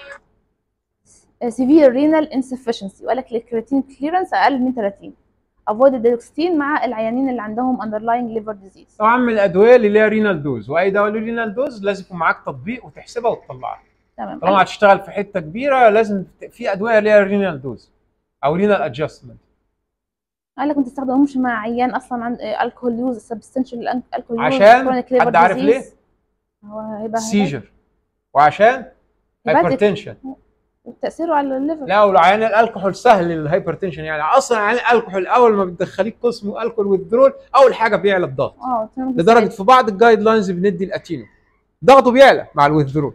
سيفير رينال انسفشنسي وقال لك الكرياتين كليرنس اقل من 30 افويد الديوكسيتين مع العيانين اللي عندهم اندرلاينج ليفر ديزيز طبعا من الادويه اللي ليها رينال دوز واي دواء له رينال دوز لازم يكون معاك تطبيق وتحسبها وتطلعها تمام طالما هتشتغل في حته كبيره لازم ت- في ادويه ليها رينال دوز او رينال ادجستمنت قال لك ما تستخدمهمش مع عيان اصلا عند الكحول يوز سبستنشال الكحول عشان حد عارف ليه؟ هو هيبقى سيجر وعشان يبقى هايبرتنشن تاثيره على الليفر لا والعيان الكحول سهل الهايبرتنشن يعني اصلا عيان الكحول اول ما بتدخليه قسم الكحول ويدرول اول حاجه بيعلى الضغط اه تمام لدرجه في بعض الجايد لاينز بندي الاتينو ضغطه بيعلى مع الويذرول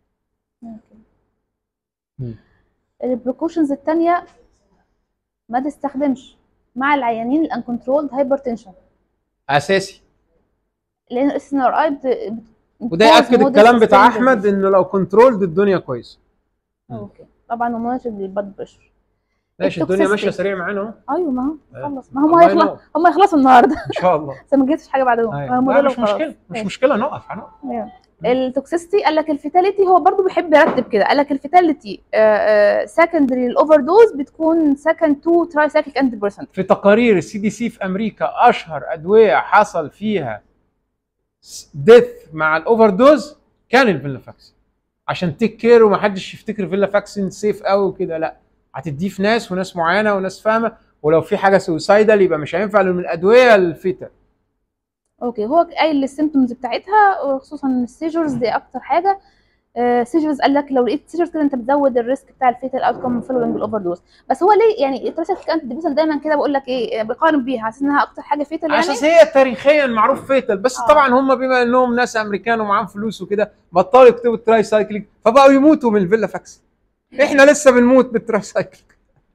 مم. البريكوشنز الثانيه ما تستخدمش مع العيانين الانكنترولد هايبرتنشن اساسي لان الاس ان ار اي وده ياكد الكلام بتاع احمد انه لو كنترولد الدنيا كويسه اوكي طبعا ومونيتور للبلد بريشر ماشي الدنيا التوكسيستي. ماشيه سريع معانا اهو ايوه ما آه. هو خلص ما هم الله هيخلص ينور. هم يخلصوا النهارده ان شاء الله بس ما جبتش حاجه بعدهم أيوة. هم لا دول مش وخلاص. مشكله مش ماشي. مشكله نقف هنقف تمام. التوكسيستي قال لك الفيتاليتي هو برضو بيحب يرتب كده قال لك الفيتاليتي سكندري الاوفر دوز بتكون سكند تو تراي سايكليك انتي بيرسنت في تقارير السي دي سي في امريكا اشهر ادويه حصل فيها ديث مع الاوفر دوز كان الفيلافاكسين عشان تيك كير ومحدش يفتكر فيلافاكسين سيف قوي وكده لا هتديه في ناس وناس معينه وناس فاهمه ولو في حاجه سوسايدال يبقى مش هينفع لأن من الادويه الفيتا اوكي هو قايل السيمتومز بتاعتها وخصوصا السيجرز دي اكتر حاجه سيجرز قال لك لو لقيت سيجرز كده انت بتزود الريسك بتاع الفيتال اوت كوم فولوينج بالاوفر دوز بس هو ليه يعني التراسك كانت ديبيسل دايما كده بقول لك ايه بقارن بيها على اساس انها اكتر حاجه فيتال على يعني اساس هي تاريخيا معروف فيتال بس آه. طبعا هم بما انهم ناس امريكان ومعاهم فلوس وكده بطلوا يكتبوا التراي سايكلينج فبقوا يموتوا من الفيلافاكسين احنا لسه بنموت بالتراي سايكلينج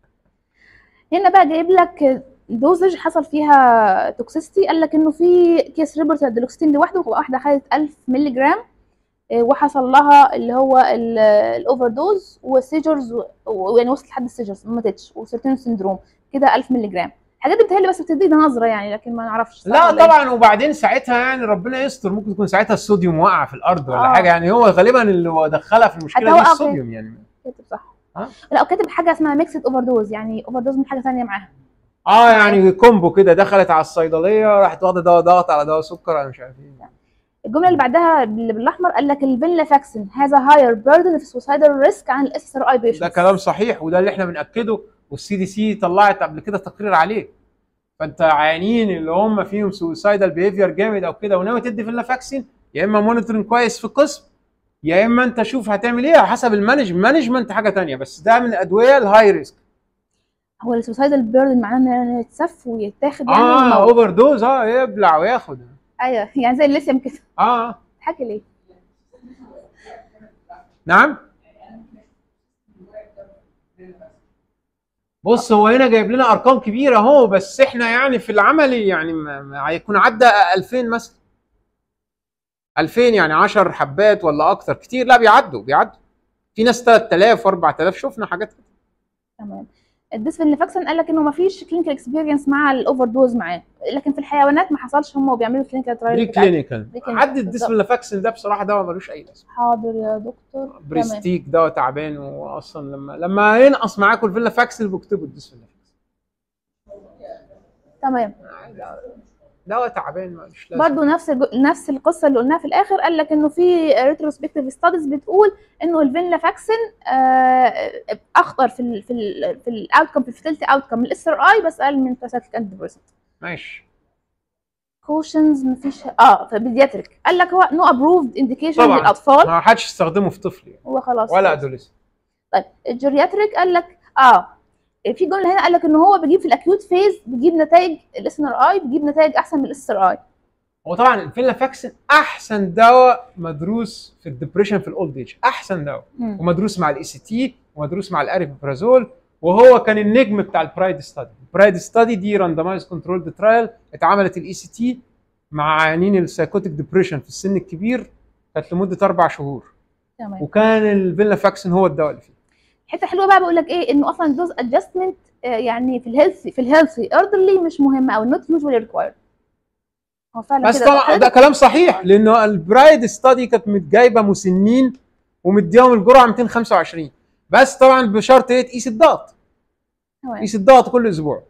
هنا بقى جايب لك دوزج حصل فيها توكسيستي قال لك انه في كيس ريبورت الدلوكستين لوحده واحده خدت 1000 مللي جرام إيه، وحصل لها اللي هو الاوفر دوز وسيجرز ويعني وصلت لحد السيجرز ما ماتتش وسيرتين سندروم كده 1000 مللي جرام الحاجات دي بتهيألي بس بتدينا نظره يعني لكن ما نعرفش صح لا ولا إيه؟ طبعا وبعدين ساعتها يعني ربنا يستر ممكن يكون ساعتها الصوديوم وقع في الارض ولا آه. حاجه يعني هو غالبا اللي هو دخلها في المشكله حتى هو دي آه، الصوديوم يعني كاتب صح آه. لا وكاتب حاجه اسمها ميكسد اوفر دوز يعني اوفر دوز من حاجه ثانيه معاها اه يعني كومبو كده دخلت على الصيدليه راحت واخده دواء ضغط على دواء سكر انا مش عارف ايه الجمله اللي بعدها اللي بالاحمر قال لك الفينلافاكسين هذا هاير بيردن في suicidal ريسك عن الاس ار اي بيشنت ده كلام صحيح وده اللي احنا بناكده والسي دي سي طلعت قبل كده تقرير عليه فانت عيانين اللي هم فيهم سوسايدال بيهيفير جامد او كده وناوي تدي فيلافاكسين يا اما مونيتورنج كويس في قسم يا اما انت شوف هتعمل ايه على حسب المانج مانجمنت حاجه تانية بس ده من الادويه الهاي ريسك هو السوسايدال بيردن معناه انه يتسف ويتاخد يعني اه ويموت. اوفر دوز اه يبلع وياخد ايوه يعني زي الليثيوم كده اه تحكي ليه نعم بص هو هنا جايب لنا ارقام كبيره اهو بس احنا يعني في العملي يعني ما- ما هيكون عدى 2000 مثلا 2000 يعني 10 حبات ولا اكتر كتير لا بيعدوا بيعدوا في ناس 3000 و4000 شفنا حاجات كده. تمام الديسفينليفاكسن قال لك انه ما فيش كلينيكال اكسبيرينس مع الاوفر دوز معاه لكن في الحيوانات ما حصلش هم وبيعملوا كلينيكال بري ترايل كلينيكال بري كلينيكال، عدي بالظبط. الديسفلافاكسين ده بصراحه دواء ملوش اي لازمه حاضر يا دكتور تمام بريستيك دواء تعبان واصلا لما لما ينقص معاكم الفيلافاكسين بكتبوا الديسفلافاكسين تمام دواء تعبان ملوش لازمه برضه نفس الج- نفس القصه اللي قلناها في الاخر قال لك انه في ريتروسبكتيف ستاديز بتقول انه الفينلافاكسين آه، اخطر في ال في ال في الاوتكم في الفيتاليتي اوتكم من الاس ار اي بس اقل من باساتيك انتي ديبريسنت ماشي كوشنز مفيش اه في بيدياتريك قال لك هو نو ابروفد انديكيشن طبعا للاطفال ما حدش يستخدمه في طفل يعني. هو خلاص ولا ادوليسنت طيب الجيرياتريك قال لك اه في جمله هنا قال لك ان هو بيجيب في الاكيوت فيز بيجيب نتائج الاس ار اي بيجيب نتائج احسن من الاس ار اي هو طبعا الفيلافاكسين احسن دواء مدروس في الدبريشن في الاولد ايج احسن دواء ومدروس مع الاي سي تي ومدروس مع الاريبرازول وهو كان النجم بتاع البرايد ستادي البرايد ستادي دي راندمايز كنترول ترايل اتعملت الاي سي تي مع عيانين السايكوتيك ديبريشن في السن الكبير كانت لمده اربع شهور تمام وكان الفيلافاكسين هو الدواء اللي فيه حته حلوه بقى بقول لك ايه انه اصلا الدوز ادجستمنت يعني في الهيلثي في الهيلثي اردرلي مش مهمه او نوت يوجوالي ريكوايرد هو فعلا بس كده. طبعا ده كلام صحيح لانه البرايد ستادي كانت متجايبه مسنين ومديهم الجرعه 225 بس طبعا بشرط ايه تقيس الضغط تمام. قيس الضغط كل اسبوع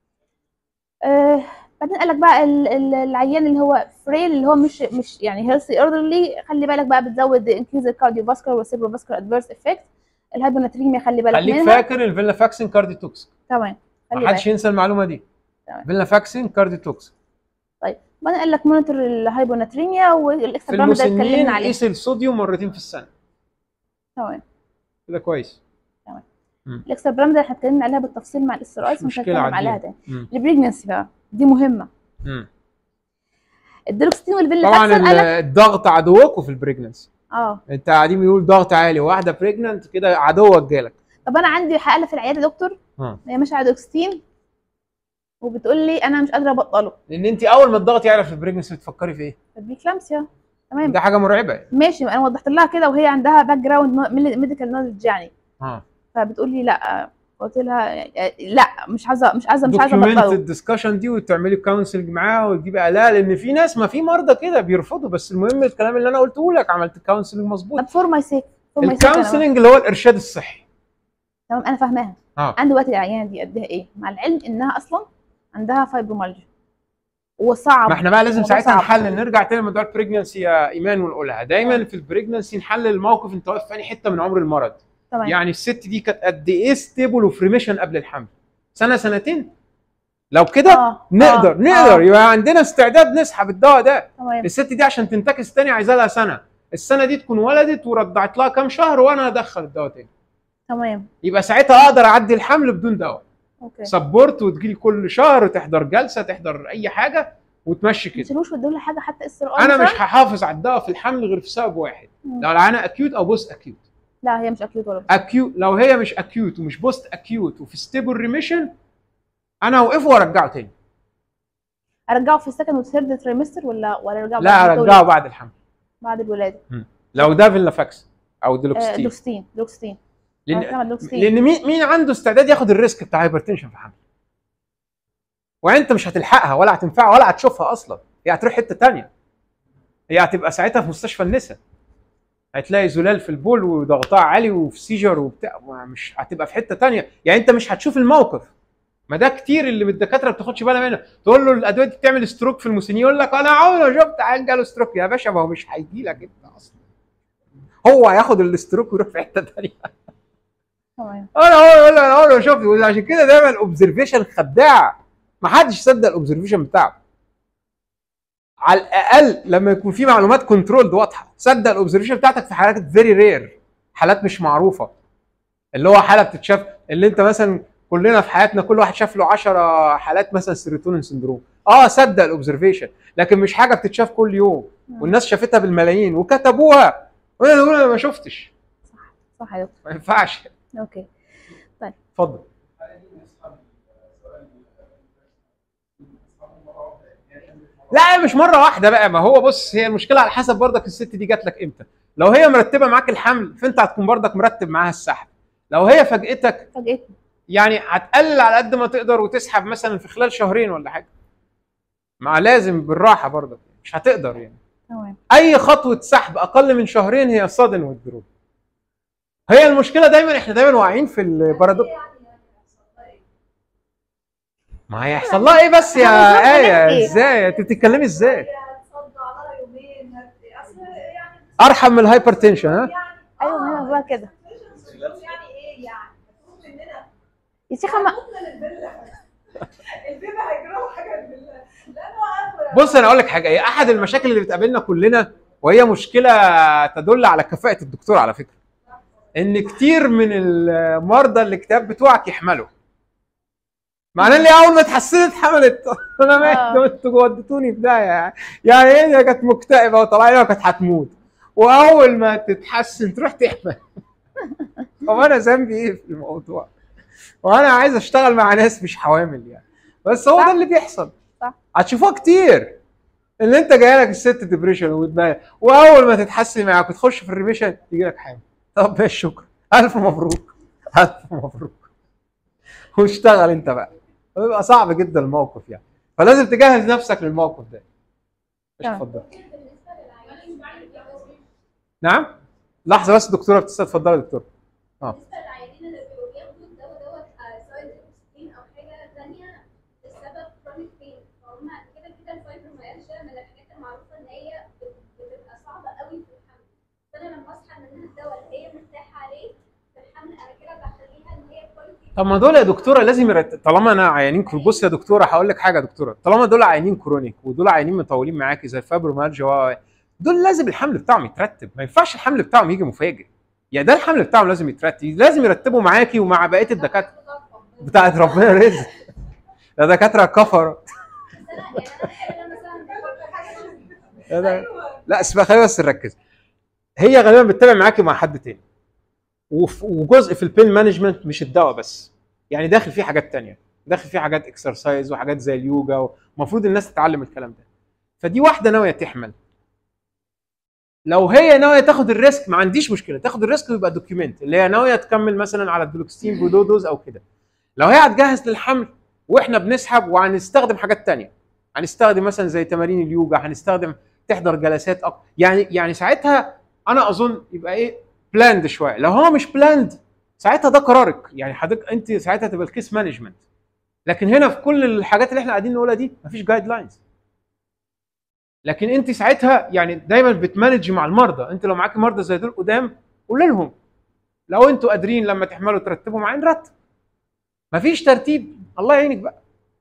آه بعدين قال لك بقى ال- ال- العيان اللي هو فريل اللي هو مش مش يعني هيلثي اوردرلي خلي بالك بقى بتزود انكريز الكارديو فاسكولار والسيربرو فاسكولار ادفيرس افكت الهايبوناتريميا خلي بالك خليك منها فاكر الفيلافاكسين كاردي توكسيك تمام خلي ما حدش بالك ينسى المعلومه دي تمام. فيلافاكسين كاردي توكسيك بعدين قال لك مونيتور الهايبوناتريميا في والاكسترا ده المسنين اتكلمنا عليه قيس الصوديوم مرتين في السنه تمام كده كويس الاكسترا ده احنا اتكلمنا عليها بالتفصيل مع الاس ار اي مش مش مشكلة هنتكلم عادية. عليها تاني مم. البريجنسي بقى دي مهمه مم. الديروكستين طبعا والفيلافاكسين قال ال- لك الضغط عدوكوا في البريجننسي اه انت قاعدين بيقول ضغط عالي وواحده بريجننت كده عدوك جالك طب انا عندي حاله في العياده دكتور اه هي ماشيه على دوكستين وبتقول لي انا مش قادره ابطله لان انت اول ما الضغط يعلى في البريجننسي بتفكري في ايه؟ البريكلامسيا تمام ده حاجه مرعبه يعني ماشي انا وضحت لها كده وهي عندها باك جراوند ميديكال نولج يعني اه فبتقول لي لا قلت لها لا مش عايزه مش عايزه مش عايزه دوكيومنت ابطله الدسكشن دي وتعملي كونسلنج معاه وتجيبي الاء لان في ناس ما في مرضى كده بيرفضوا بس المهم الكلام اللي انا قلته لك عملت كونسلنج مظبوط طب فور ماي سيك فور ماي سيك الكونسلنج اللي هو الارشاد الصحي تمام انا فاهماها اه عندي وقت العيانه دي قد ايه مع العلم انها اصلا عندها فايبرومالجيا وصعب ما احنا بقى لازم الموضوع ساعتها صعب. نحلل نرجع تاني لموضوع البريجننسي يا ايمان ونقولها دايما في البريجننسي نحلل الموقف انت واقف في انهي حته من عمر المرض تمام يعني الست دي كانت قد ايه ستيبل وفي ريميشن قبل الحمل سنه سنتين لو كده آه، نقدر آه، نقدر آه. يبقى عندنا استعداد نسحب الدواء ده تمام الست دي عشان تنتكس تاني عايزه لها سنه السنه دي تكون ولدت ورضعت لها كام شهر وانا ادخل الدواء تاني تمام يبقى ساعتها اقدر اعدي الحمل بدون دواء اوكي سبورت وتجيلي كل شهر تحضر جلسه تحضر اي حاجه وتمشي ما كده تشيلوش وتدوا لها حاجه حتى اس انا مش هحافظ على الدواء في الحمل غير في سبب واحد مم. لو العيانه اكيوت او بوست اكيوت لا هي مش اكيوت ولا اكيوت لو هي مش اكيوت ومش بوست اكيوت وفي ستيبل ريميشن انا اوقفه وارجعه تاني ارجعه في السكند والثيرد تريمستر ولا ولا ارجعه لا بعد ارجعه بعد الحمل بعد الولاده لو ده فيلافاكس او آه، ديلوكستين دوكستين دوكستين لان آه، دوكستين. لان مين مين عنده استعداد ياخد الريسك بتاع هايبرتنشن في الحمل وانت مش هتلحقها ولا هتنفعها ولا هتشوفها اصلا هي هتروح حته تانية هي هتبقى ساعتها في مستشفى النساء هتلاقي زلال في البول وضغطها عالي وفي سيجر وبتاع مش هتبقى في حته تانية يعني انت مش هتشوف الموقف ما ده كتير اللي من الدكاتره ما بتاخدش بالها منها تقول له الادويه دي بتعمل ستروك في المسنين يقول لك انا عمري شفت عيان جاله ستروك يا باشا ما هو مش هيجي لك انت اصلا هو هياخد الستروك ويروح في حته تانية تمام انا هو يقول انا عمري شفت عشان كده دايما الاوبزرفيشن خداع ما حدش يصدق الاوبزرفيشن بتاعه على الاقل لما يكون في معلومات كنترولد واضحه صدق الاوبزرفيشن بتاعتك في حالات فيري رير حالات مش معروفه اللي هو حاله بتتشاف اللي انت مثلا كلنا في حياتنا كل واحد شاف له 10 حالات مثلا سيروتونين سندروم اه صدق الاوبزرفيشن لكن مش حاجه بتتشاف كل يوم والناس شافتها بالملايين وكتبوها وانا نقول انا ما شفتش صح يا دكتور ما ينفعش اوكي اتفضل لا مش مره واحده بقى ما هو بص هي المشكله على حسب برضك الست دي جات لك امتى لو هي مرتبه معاك الحمل فانت هتكون برضك مرتب معاها السحب لو هي فاجئتك فاجئتني يعني هتقلل على قد ما تقدر وتسحب مثلا في خلال شهرين ولا حاجه مع لازم بالراحه برضك مش هتقدر يعني تمام اي خطوه سحب اقل من شهرين هي صادن والدروب هي المشكله دايما احنا دايما واقعين في البارادوكس يعني يعني هيحصل لها إيه؟ ما هيحصل لها ايه بس يا إحنا بنقول ايه إيه؟ ازاي انت بتتكلمي ازاي هي هتصدع لها يومين هت- اصل يعني ارحم من الهايبر تنشن ها يعني ايوه آه، ما انا بقول كده يعني ايه يعني مطلوب مننا يا شيخه ما مطلوب من الفيلا البيبي هيجرى له حاجه بالله لانه عارفه بص انا اقول لك حاجه هي احد المشاكل اللي بتقابلنا كلنا وهي مشكله تدل على كفاءه الدكتور على فكره ان كتير من المرضى الاكتئاب بتوعك يحملوا معناه ان هي اول ما اتحسنت حملت انا آه. مالي انتوا وديتوني في داهيه يعني يعني هي كانت مكتئبه وطلع لها كانت هتموت واول ما تتحسن تروح تحمل طب انا ذنبي ايه في الموضوع؟ وانا عايز اشتغل مع ناس مش حوامل يعني بس هو صح. ده اللي بيحصل صح. هتشوفوها كتير ان انت جاي لك الست ديبريشن وتبان واول ما تتحسن معاك وتخش في الريميشن يجي لك حامل طب ماشي شكرا الف مبروك الف مبروك واشتغل انت بقى بيبقى صعب جدا الموقف يعني فلازم تجهز نفسك للموقف ده ايش تمام. اتفضل نعم لحظه بس دكتوره بتسال اتفضلي يا دكتوره بالنسبه للعيانين اللي بيبقوا بياخدوا الدواء دوت آه، سواء الاكسجين او حاجه ثانيه السبب كرونيك بين فهم كده كده الفايبروميالجيا من الحاجات المعروفه ان هي بت- بتبقى صعبه قوي في الحمل فانا لما اصحى منها الدواء اللي هي مرتاحه عليه في الحمل انا كده بخليها ان هي كواليتي طب ما دول يا دكتوره لازم يرت... طالما انا عيانين كرو... بص يا دكتوره هقول لك حاجه يا دكتوره طالما دول عيانين كرونيك ودول عيانين مطولين معاكي زي الفايبروميالجيا و- دول لازم الحمل بتاعهم يترتب ما ينفعش الحمل بتاعهم يجي مفاجئ يعني ده الحمل بتاعهم لازم يترتب لازم يرتبوا معاكي ومع بقيه الدكاتره بتاعت ربنا رزق ده دكاتره كفر بس انا يعني انا مثلا ده- ده- لا اسمع خلينا بس نركز هي غالبا بتتابع معاكي مع حد تاني وف- وجزء في البين مانجمنت مش الدواء بس يعني داخل فيه حاجات تانية داخل فيه حاجات اكسرسايز وحاجات زي اليوجا ومفروض الناس تتعلم الكلام ده فدي واحده ناويه تحمل لو هي ناويه تاخد الريسك ما عنديش مشكله تاخد الريسك ويبقى دوكيومنت اللي هي ناويه تكمل مثلا على الدولوكستين بودودوز او كده لو هي هتجهز للحمل واحنا بنسحب وهنستخدم حاجات تانية هنستخدم مثلا زي تمارين اليوجا هنستخدم تحضر جلسات أك... يعني يعني ساعتها انا اظن يبقى ايه بلاند شويه لو هو مش بلاند ساعتها ده قرارك يعني حضرتك انت ساعتها تبقى الكيس مانجمنت لكن هنا في كل الحاجات اللي احنا قاعدين نقولها دي مفيش جايد لاينز لكن انت ساعتها يعني دايما بتمانج مع المرضى انت لو معاك مرضى زي دول قدام قول لهم لو انتوا قادرين لما تحملوا ترتبوا معايا نرتب مفيش ترتيب الله يعينك بقى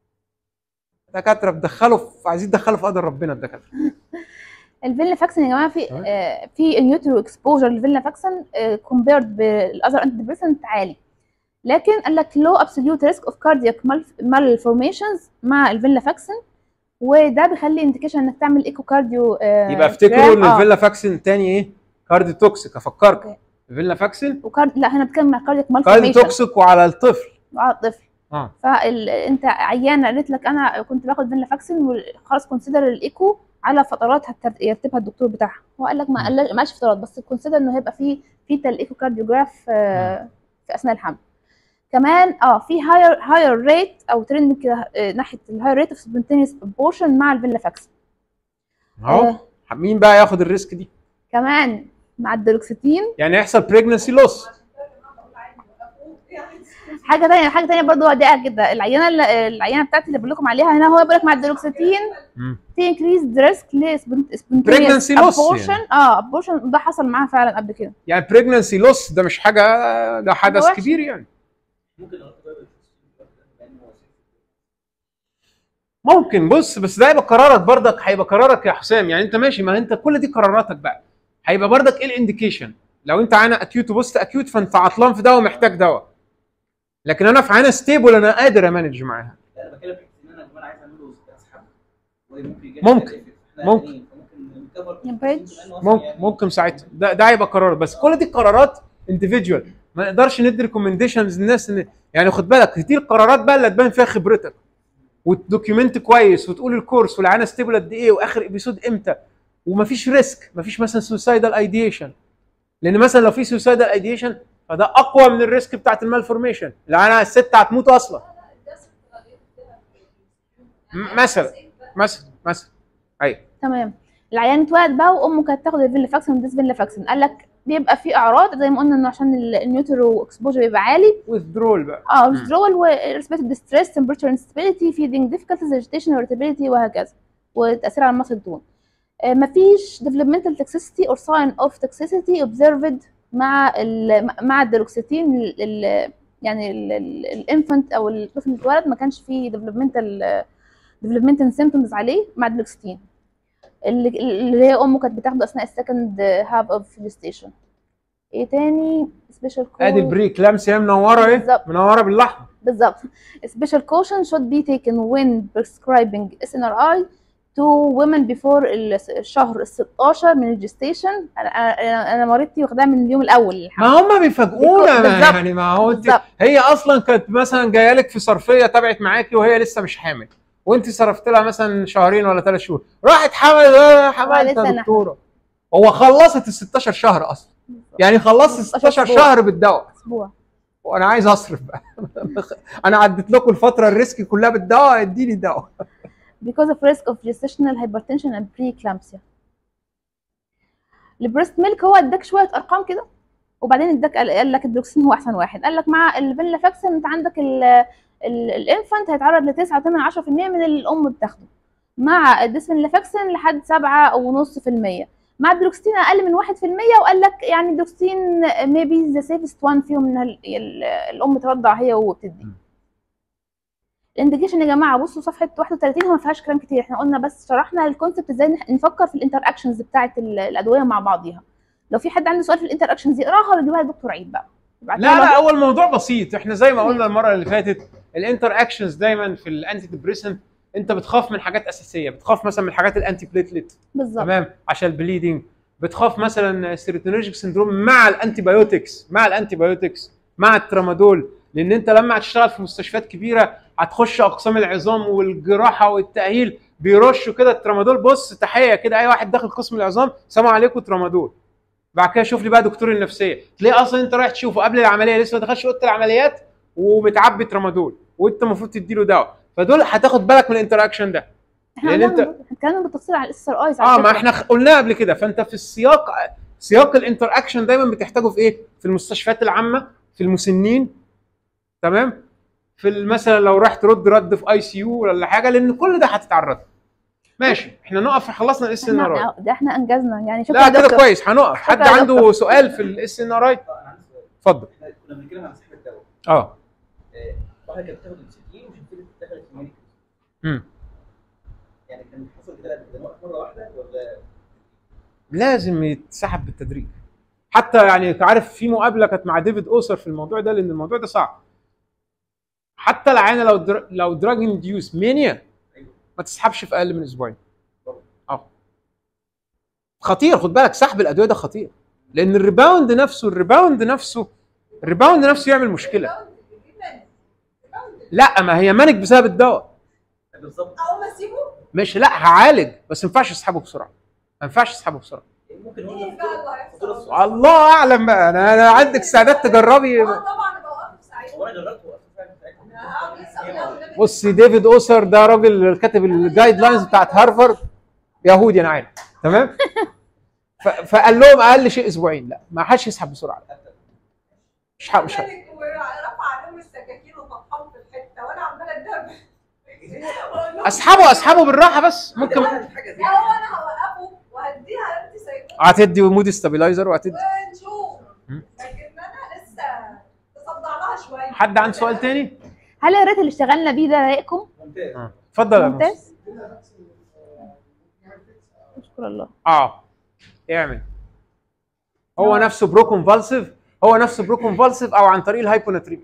دكاتره بتدخلوا في عايزين تدخلوا في قدر ربنا الدكاتره الفيلنافاكسين يا جماعه في تمام. آه في نيوترو اكسبوجر للفيلنافاكسين كومبيرد بالاذر انتي ديبريسنت عالي لكن قال لك لو ابسوليوت ريسك اوف كاردياك مالفورميشنز مع الفيلنافاكسين وده بيخلي انديكيشن انك تعمل ايكو كارديو آه يبقى افتكروا جرام. ان الفيلا فاكسين تاني ايه كارديو توكسيك افكركم أوكي. الفيلا فاكسين وكارد لا هنا بتكلم عن كاردياك كارديو مالفورميشن توكسيك وعلى الطفل على الطفل اه فانت عيانه قالت لك انا كنت باخد فيلنافاكسين وخلاص كونسيدر الايكو على فترات هتر- يرتبها الدكتور بتاعها هو قال لك ما قال ما قالش فترات بس كونسيدر انه هيبقى في فيتال ايكو كارديوجراف آه، في اثناء الحمل كمان اه في هاير هاير ريت او ترند كده آه، ناحيه الهاير ريت اوف سبونتينيوس ابورشن مع الفيلنافاكسين اهو آه. مين بقى ياخد الريسك دي كمان مع الدولوكسيتين يعني يحصل بريجنسي لوس حاجه تانية حاجه تانية برضه ضيقه جدا العينه اللي- العينه بتاعتي اللي بقول لكم عليها هنا هو بيقول لك مع الدولوكسيتين تنكريز ريسك لسبونتينيوس Pregnancy loss ابورشن يعني. اه ابورشن ده حصل معاها فعلا قبل كده يعني بريجنسي لوس ده مش حاجه ده حدث وحش. كبير يعني ممكن اختار الفلوس لانه هو ممكن بص بس ده هيبقى قرارك برضك هيبقى قرارك يا حسام يعني انت ماشي ما انت كل دي قراراتك بقى هيبقى برضك ايه الانديكيشن لو انت عانى اكيوت وبوست اكيوت فانت عطلان في دواء ومحتاج دواء لكن انا في عانى ستيبل انا قادر امانج معاها لا انا بتكلم في حته ان انا كمان عايز اعمله اسحب وممكن يجي ممكن. ممكن. ممكن نكبر ينبرج. ممكن ممكن ساعتها ده ده هيبقى قرار بس كل دي قرارات انديفيدوال ما نقدرش ندي ريكومنديشنز للناس ان يعني خد بالك دي القرارات بقى اللي هتبان فيها خبرتك وتدوكيومنت كويس وتقول الكورس والعيانه ستيبل قد ايه واخر ابيسود امتى ومفيش ريسك مفيش مثلا سوسايدال ايديشن لان مثلا لو في سوسايدال ايديشن فده اقوى من الريسك بتاعت المالفورميشن العيانه الست هتموت اصلا م- مثلا مثلا مثلا ايوه تمام العيان اتولد بقى وامه كانت تاخد الفيلافاكسين والديسفيلافاكسين قال لك بيبقى في اعراض زي ما قلنا انه عشان ال- النيوترو اكسبوجر بيبقى عالي withdrawal بقى اه withdrawal وريسبيتيف ديستريس تمبرتشر انستابيليتي فيدنج ديفيكالتيز اجيتيشن irritability وهكذا وتاثير على المصل تون آه، مفيش developmental toxicity or sign of toxicity observed مع ال مع الديروكسيتين ال- ال- يعني الانفنت او الطفل اللي اتولد ما كانش فيه developmental developmental symptoms عليه مع الديروكسيتين اللي اللي هي امه كانت بتاخده اثناء السكند هاف اوف gestation ايه تاني سبيشال ادي البريك لامسه منوره ايه بالظبط. منوره بالاحمر بالظبط special caution should be taken when prescribing SNRI to women before الس- الشهر ال 16 من الجستيشن انا انا أنا مريضتي واخداها من اليوم الاول ما هم بيفاجئونا ما بالظبط. يعني ما هو انت بالظبط. هي اصلا كانت مثلا جايه لك في صرفيه تابعت معاكي وهي لسه مش حامل وانت صرفت لها مثلا شهرين ولا ثلاث شهور راحت حمل آه، حملت لسه يا أنا دكتوره هو خلصت ال 16 شهر اصلا يعني خلصت ال 16 أسبوع. شهر بالدواء اسبوع وانا عايز اصرف بقى انا عديت لكم الفتره الريسكي كلها بالدواء اديني دواء because of risk of gestational hypertension and preeclampsia البريست ميلك هو اداك شويه ارقام كده وبعدين اداك قال قال لك الدروكسين هو احسن واحد قال لك مع الفينلافاكسين انت عندك الانفانت هيتعرض ل 9 8 10% من اللي الام بتاخده مع الديسفينلافاكسين لحد 7 او نص في المية مع الدروكسين اقل من 1% وقال لك يعني الدروكسين ميبي ذا سيفست وان فيهم ان ال- ال- الام ترضع هي وبتدي الانديكيشن يا جماعه بصوا صفحه 31 هو ما فيهاش كلام كتير احنا قلنا بس شرحنا الكونسبت ازاي نح- نفكر في الانتر اكشنز بتاعه ال- الادويه مع بعضيها لو في حد عنده سؤال في الانتر اكشنز يقراها ويجيبها لدكتور عيد بقى يبعتها لا له. لا هو الموضوع بسيط احنا زي ما قلنا المره اللي فاتت الانتر اكشنز دايما في الانتي ديبريسنت انت بتخاف من حاجات اساسيه بتخاف مثلا من الحاجات الانتي بليتلت بالظبط تمام عشان البليدنج بتخاف مثلا سيروتونيرجيك سندروم مع الانتي بايوتكس مع الانتي بايوتكس مع الترامادول لان انت لما هتشتغل في مستشفيات كبيره هتخش اقسام العظام والجراحه والتاهيل بيرشوا كده الترامادول بص تحيه كده اي واحد داخل قسم العظام سلام عليكم ترامادول بعد كده شوف لي بقى دكتور النفسيه تلاقي اصلا انت رايح تشوفه قبل العمليه لسه ما دخلش اوضه العمليات ومتعبي ترامادول وانت المفروض تديله دواء فدول هتاخد بالك من الانتراكشن ده احنا لأن قلنا انت- اتكلمنا بالتفصيل على الاس ار ايز اه ما احنا خ- قلناها قبل كده فانت في السياق سياق الانتر اكشن دايما بتحتاجه في ايه؟ في المستشفيات العامه في المسنين تمام؟ في ال- مثلا لو راح ترد رد في اي سي يو ولا حاجه لان كل ده هتتعرض ماشي احنا نقف خلصنا الاس ان ار اي احنا ده احنا انجزنا يعني شكرا لا يا كده دكتور كويس هنقف حد شكرا يا عنده دكتور. سؤال في الاس ان ار اي طب انا عندي سؤال اتفضل احنا كنا بنتكلم عن سحب الدواء اه آه، واحده كانت بتاخد الاكسجين ومش كده دخلت في الميديكال امم يعني كان حصل كده كان وقت مره واحده ولا لازم يتسحب بالتدريج حتى يعني عارف في مقابله كانت مع ديفيد اوسر في الموضوع ده لان الموضوع ده صعب حتى العينه لو در... لو دراج انديوس مانيا ما تسحبش في اقل من اسبوعين اه خطير خد بالك سحب الادويه ده خطير لان الريباوند نفسه الريباوند نفسه الريباوند نفسه يعمل مشكله لا ما هي مانك بسبب الدواء بالظبط اقوم اسيبه مش لا هعالج بس ما ينفعش اسحبه بسرعه ما ينفعش اسحبه بسرعه ممكن نقول ايه ده بقى اللي خطوره هيحصل؟ السؤال الله اعلم بقى انا انا عندك استعداد تجربي اه طبعا بوقفه ساعتها هو انا جربت وقفت فعلا أنا هعمل لسه من أول نبي. بص ديفيد اوسر ده راجل كاتب الجايد لاينز بتاعت هارفارد يهودي انا عارف تمام ف- فقال لهم اقل شيء اسبوعين لا ما حدش يسحب بسرعه لا. مش حق مش حق. ملك ورفع عليهم السكاكين وطحهم في الحته وانا عماله ادب وأقول لهم اسحبه اسحبه بالراحه بس ممكن حاجه زي لا هو انا هوقفه وهديها انتي سايكوتيك هتدي مود ستابيلايزر وهتدي ونشوف مم. لكن انا لسه تصدع لها شويه حد عنده سؤال تاني؟ هل الريت اللي اشتغلنا بيه ده رايقكم ممتاز اه اتفضل يا مهندس. ممتاز اشكر الله اه اعمل هو نفسه برو كونفالسيف هو نفسه برو كونفالسيف او عن طريق الهايبوناتريميا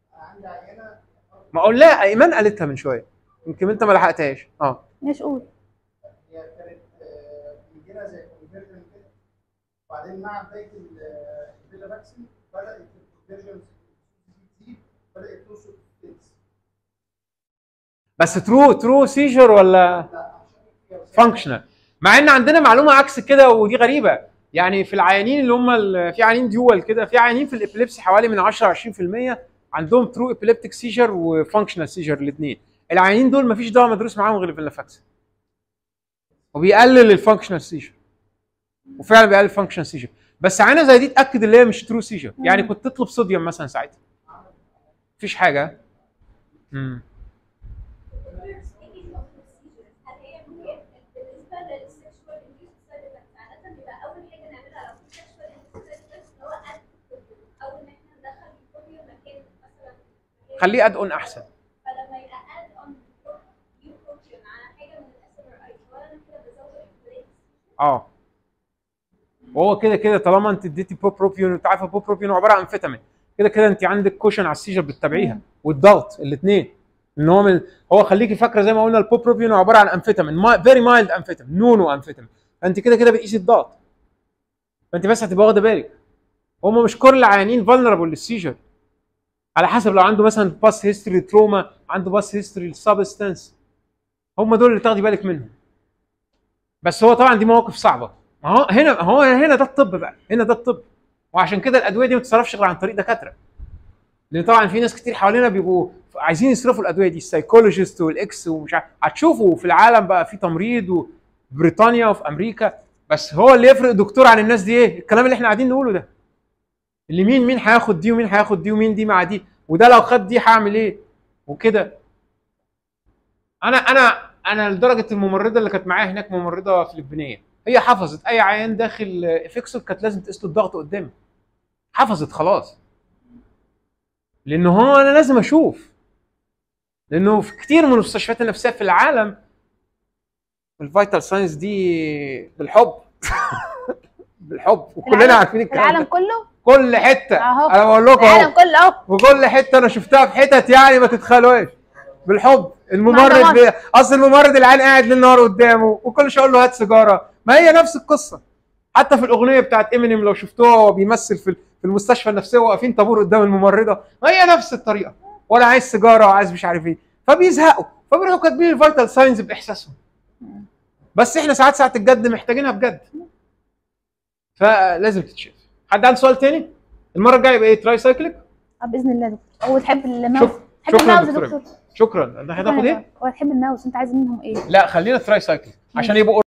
ما اقول لا ايمان قالتها من شويه يمكن انت ما لحقتهاش اه ماشي قول هي كانت آه، بيجينا زي كونفرجن كده وبعدين مع بدايه ال- الفيلا فاكسين بدات الكونفرجن تزيد بدات توصل للكيدز بس ترو ترو سيجر ولا فانكشنال مع ان عندنا معلومه عكس كده ودي غريبه يعني في العيانين اللي هم ال- في عيانين ديول كده في عيانين في الابيليبسي حوالي من 10 ل 20% عندهم ترو ابيليبتيك سيجر وفانكشنال سيجر الاثنين العيانين دول مفيش دواء مدروس معاهم غير الفيلافاكسين وبيقلل الفانكشنال سيجر وفعلا بيقلل الفانكشنال سيجر بس عينه زي دي اتاكد ان هي مش ترو سيجر يعني كنت تطلب صوديوم مثلا ساعتها مفيش حاجه امم Speaking of procedures, هل هي مهم بالنسبة للسexual induced side effects عادة بيبقى أول حاجة نعملها لو في sexual induced side effects هو add أو إن إحنا ندخل الفوبيا مكان مثلا مكان- خليه اد اون احسن فلما يبقى add on bupropion على حاجة من ال SSRIs ولا أنا كده بزود البريكس اه وهو كده كده طالما انت اديتي بوبروبيون انت عارفه بوبروبيون عباره عن انفيتامين كده كده انت عندك كوشن على السيجر بتتابعيها والضغط الاثنين ان هو من هو خليكي فاكره زي ما قلنا البوبروبيون عباره عن انفيتامين فيري مايلد انفيتامين نونو انفيتامين فانت كده كده بتقيسي الضغط فانت بس هتبقى واخده بالك هم مش كل العيانين فولنربل للسيجر على حسب لو عنده مثلا باس هيستوري تروما عنده باس هيستوري سبستانس هم دول اللي تاخدي بالك منهم بس هو طبعا دي مواقف صعبه ما هو هنا هو هنا ده الطب بقى هنا ده الطب وعشان كده الادويه دي ما بتتصرفش غير عن طريق دكاتره لان طبعا في ناس كتير حوالينا بيبقوا عايزين يصرفوا الادويه دي السايكولوجيست والاكس ومش عارف هتشوفوا في العالم بقى في تمريض وبريطانيا وفي امريكا بس هو اللي يفرق دكتور عن الناس دي ايه الكلام اللي احنا قاعدين نقوله ده اللي مين مين هياخد دي ومين هياخد دي ومين دي مع دي وده لو خد دي هعمل ايه وكده انا انا انا لدرجه الممرضه اللي كانت معايا هناك ممرضه فلبينيه هي حفظت اي عيان داخل افكسل كانت لازم تقيس له الضغط قدامي حفظت خلاص لانه هو انا لازم اشوف لانه في كتير من المستشفيات النفسيه في العالم الفيتال ساينس دي بالحب بالحب وكلنا العالم- عارفين الكلام العالم ده كله كل حته أهو. انا بقول لكم العالم اهو كله اهو في كل حته انا شفتها في حتت يعني ما تتخيلوهاش بالحب الممرض ضمانش. بي... اصل الممرض العيان قاعد ليل نهار قدامه وكل شويه اقول له هات سيجاره ما هي نفس القصه حتى في الاغنيه بتاعت امينيم لو شفتوها وهو بيمثل في في المستشفى النفسيه واقفين طابور قدام الممرضه ما هي نفس الطريقه ولا عايز سيجاره وعايز مش عارف ايه فبيزهقوا فبيروحوا كاتبين الفيتال ساينز باحساسهم بس احنا ساعات ساعات الجد محتاجينها بجد فلازم تتشاف حد عنده سؤال تاني المره الجايه يبقى ايه تراي سايكليك آه، باذن الله يا دكتور هو تحب الماوس شك- تحب شكرا الماوس يا دكتور دكتور شكرا ده هناخد ايه هو تحب الماوس انت عايز منهم ايه لا خلينا تراي سايكل عشان يبقوا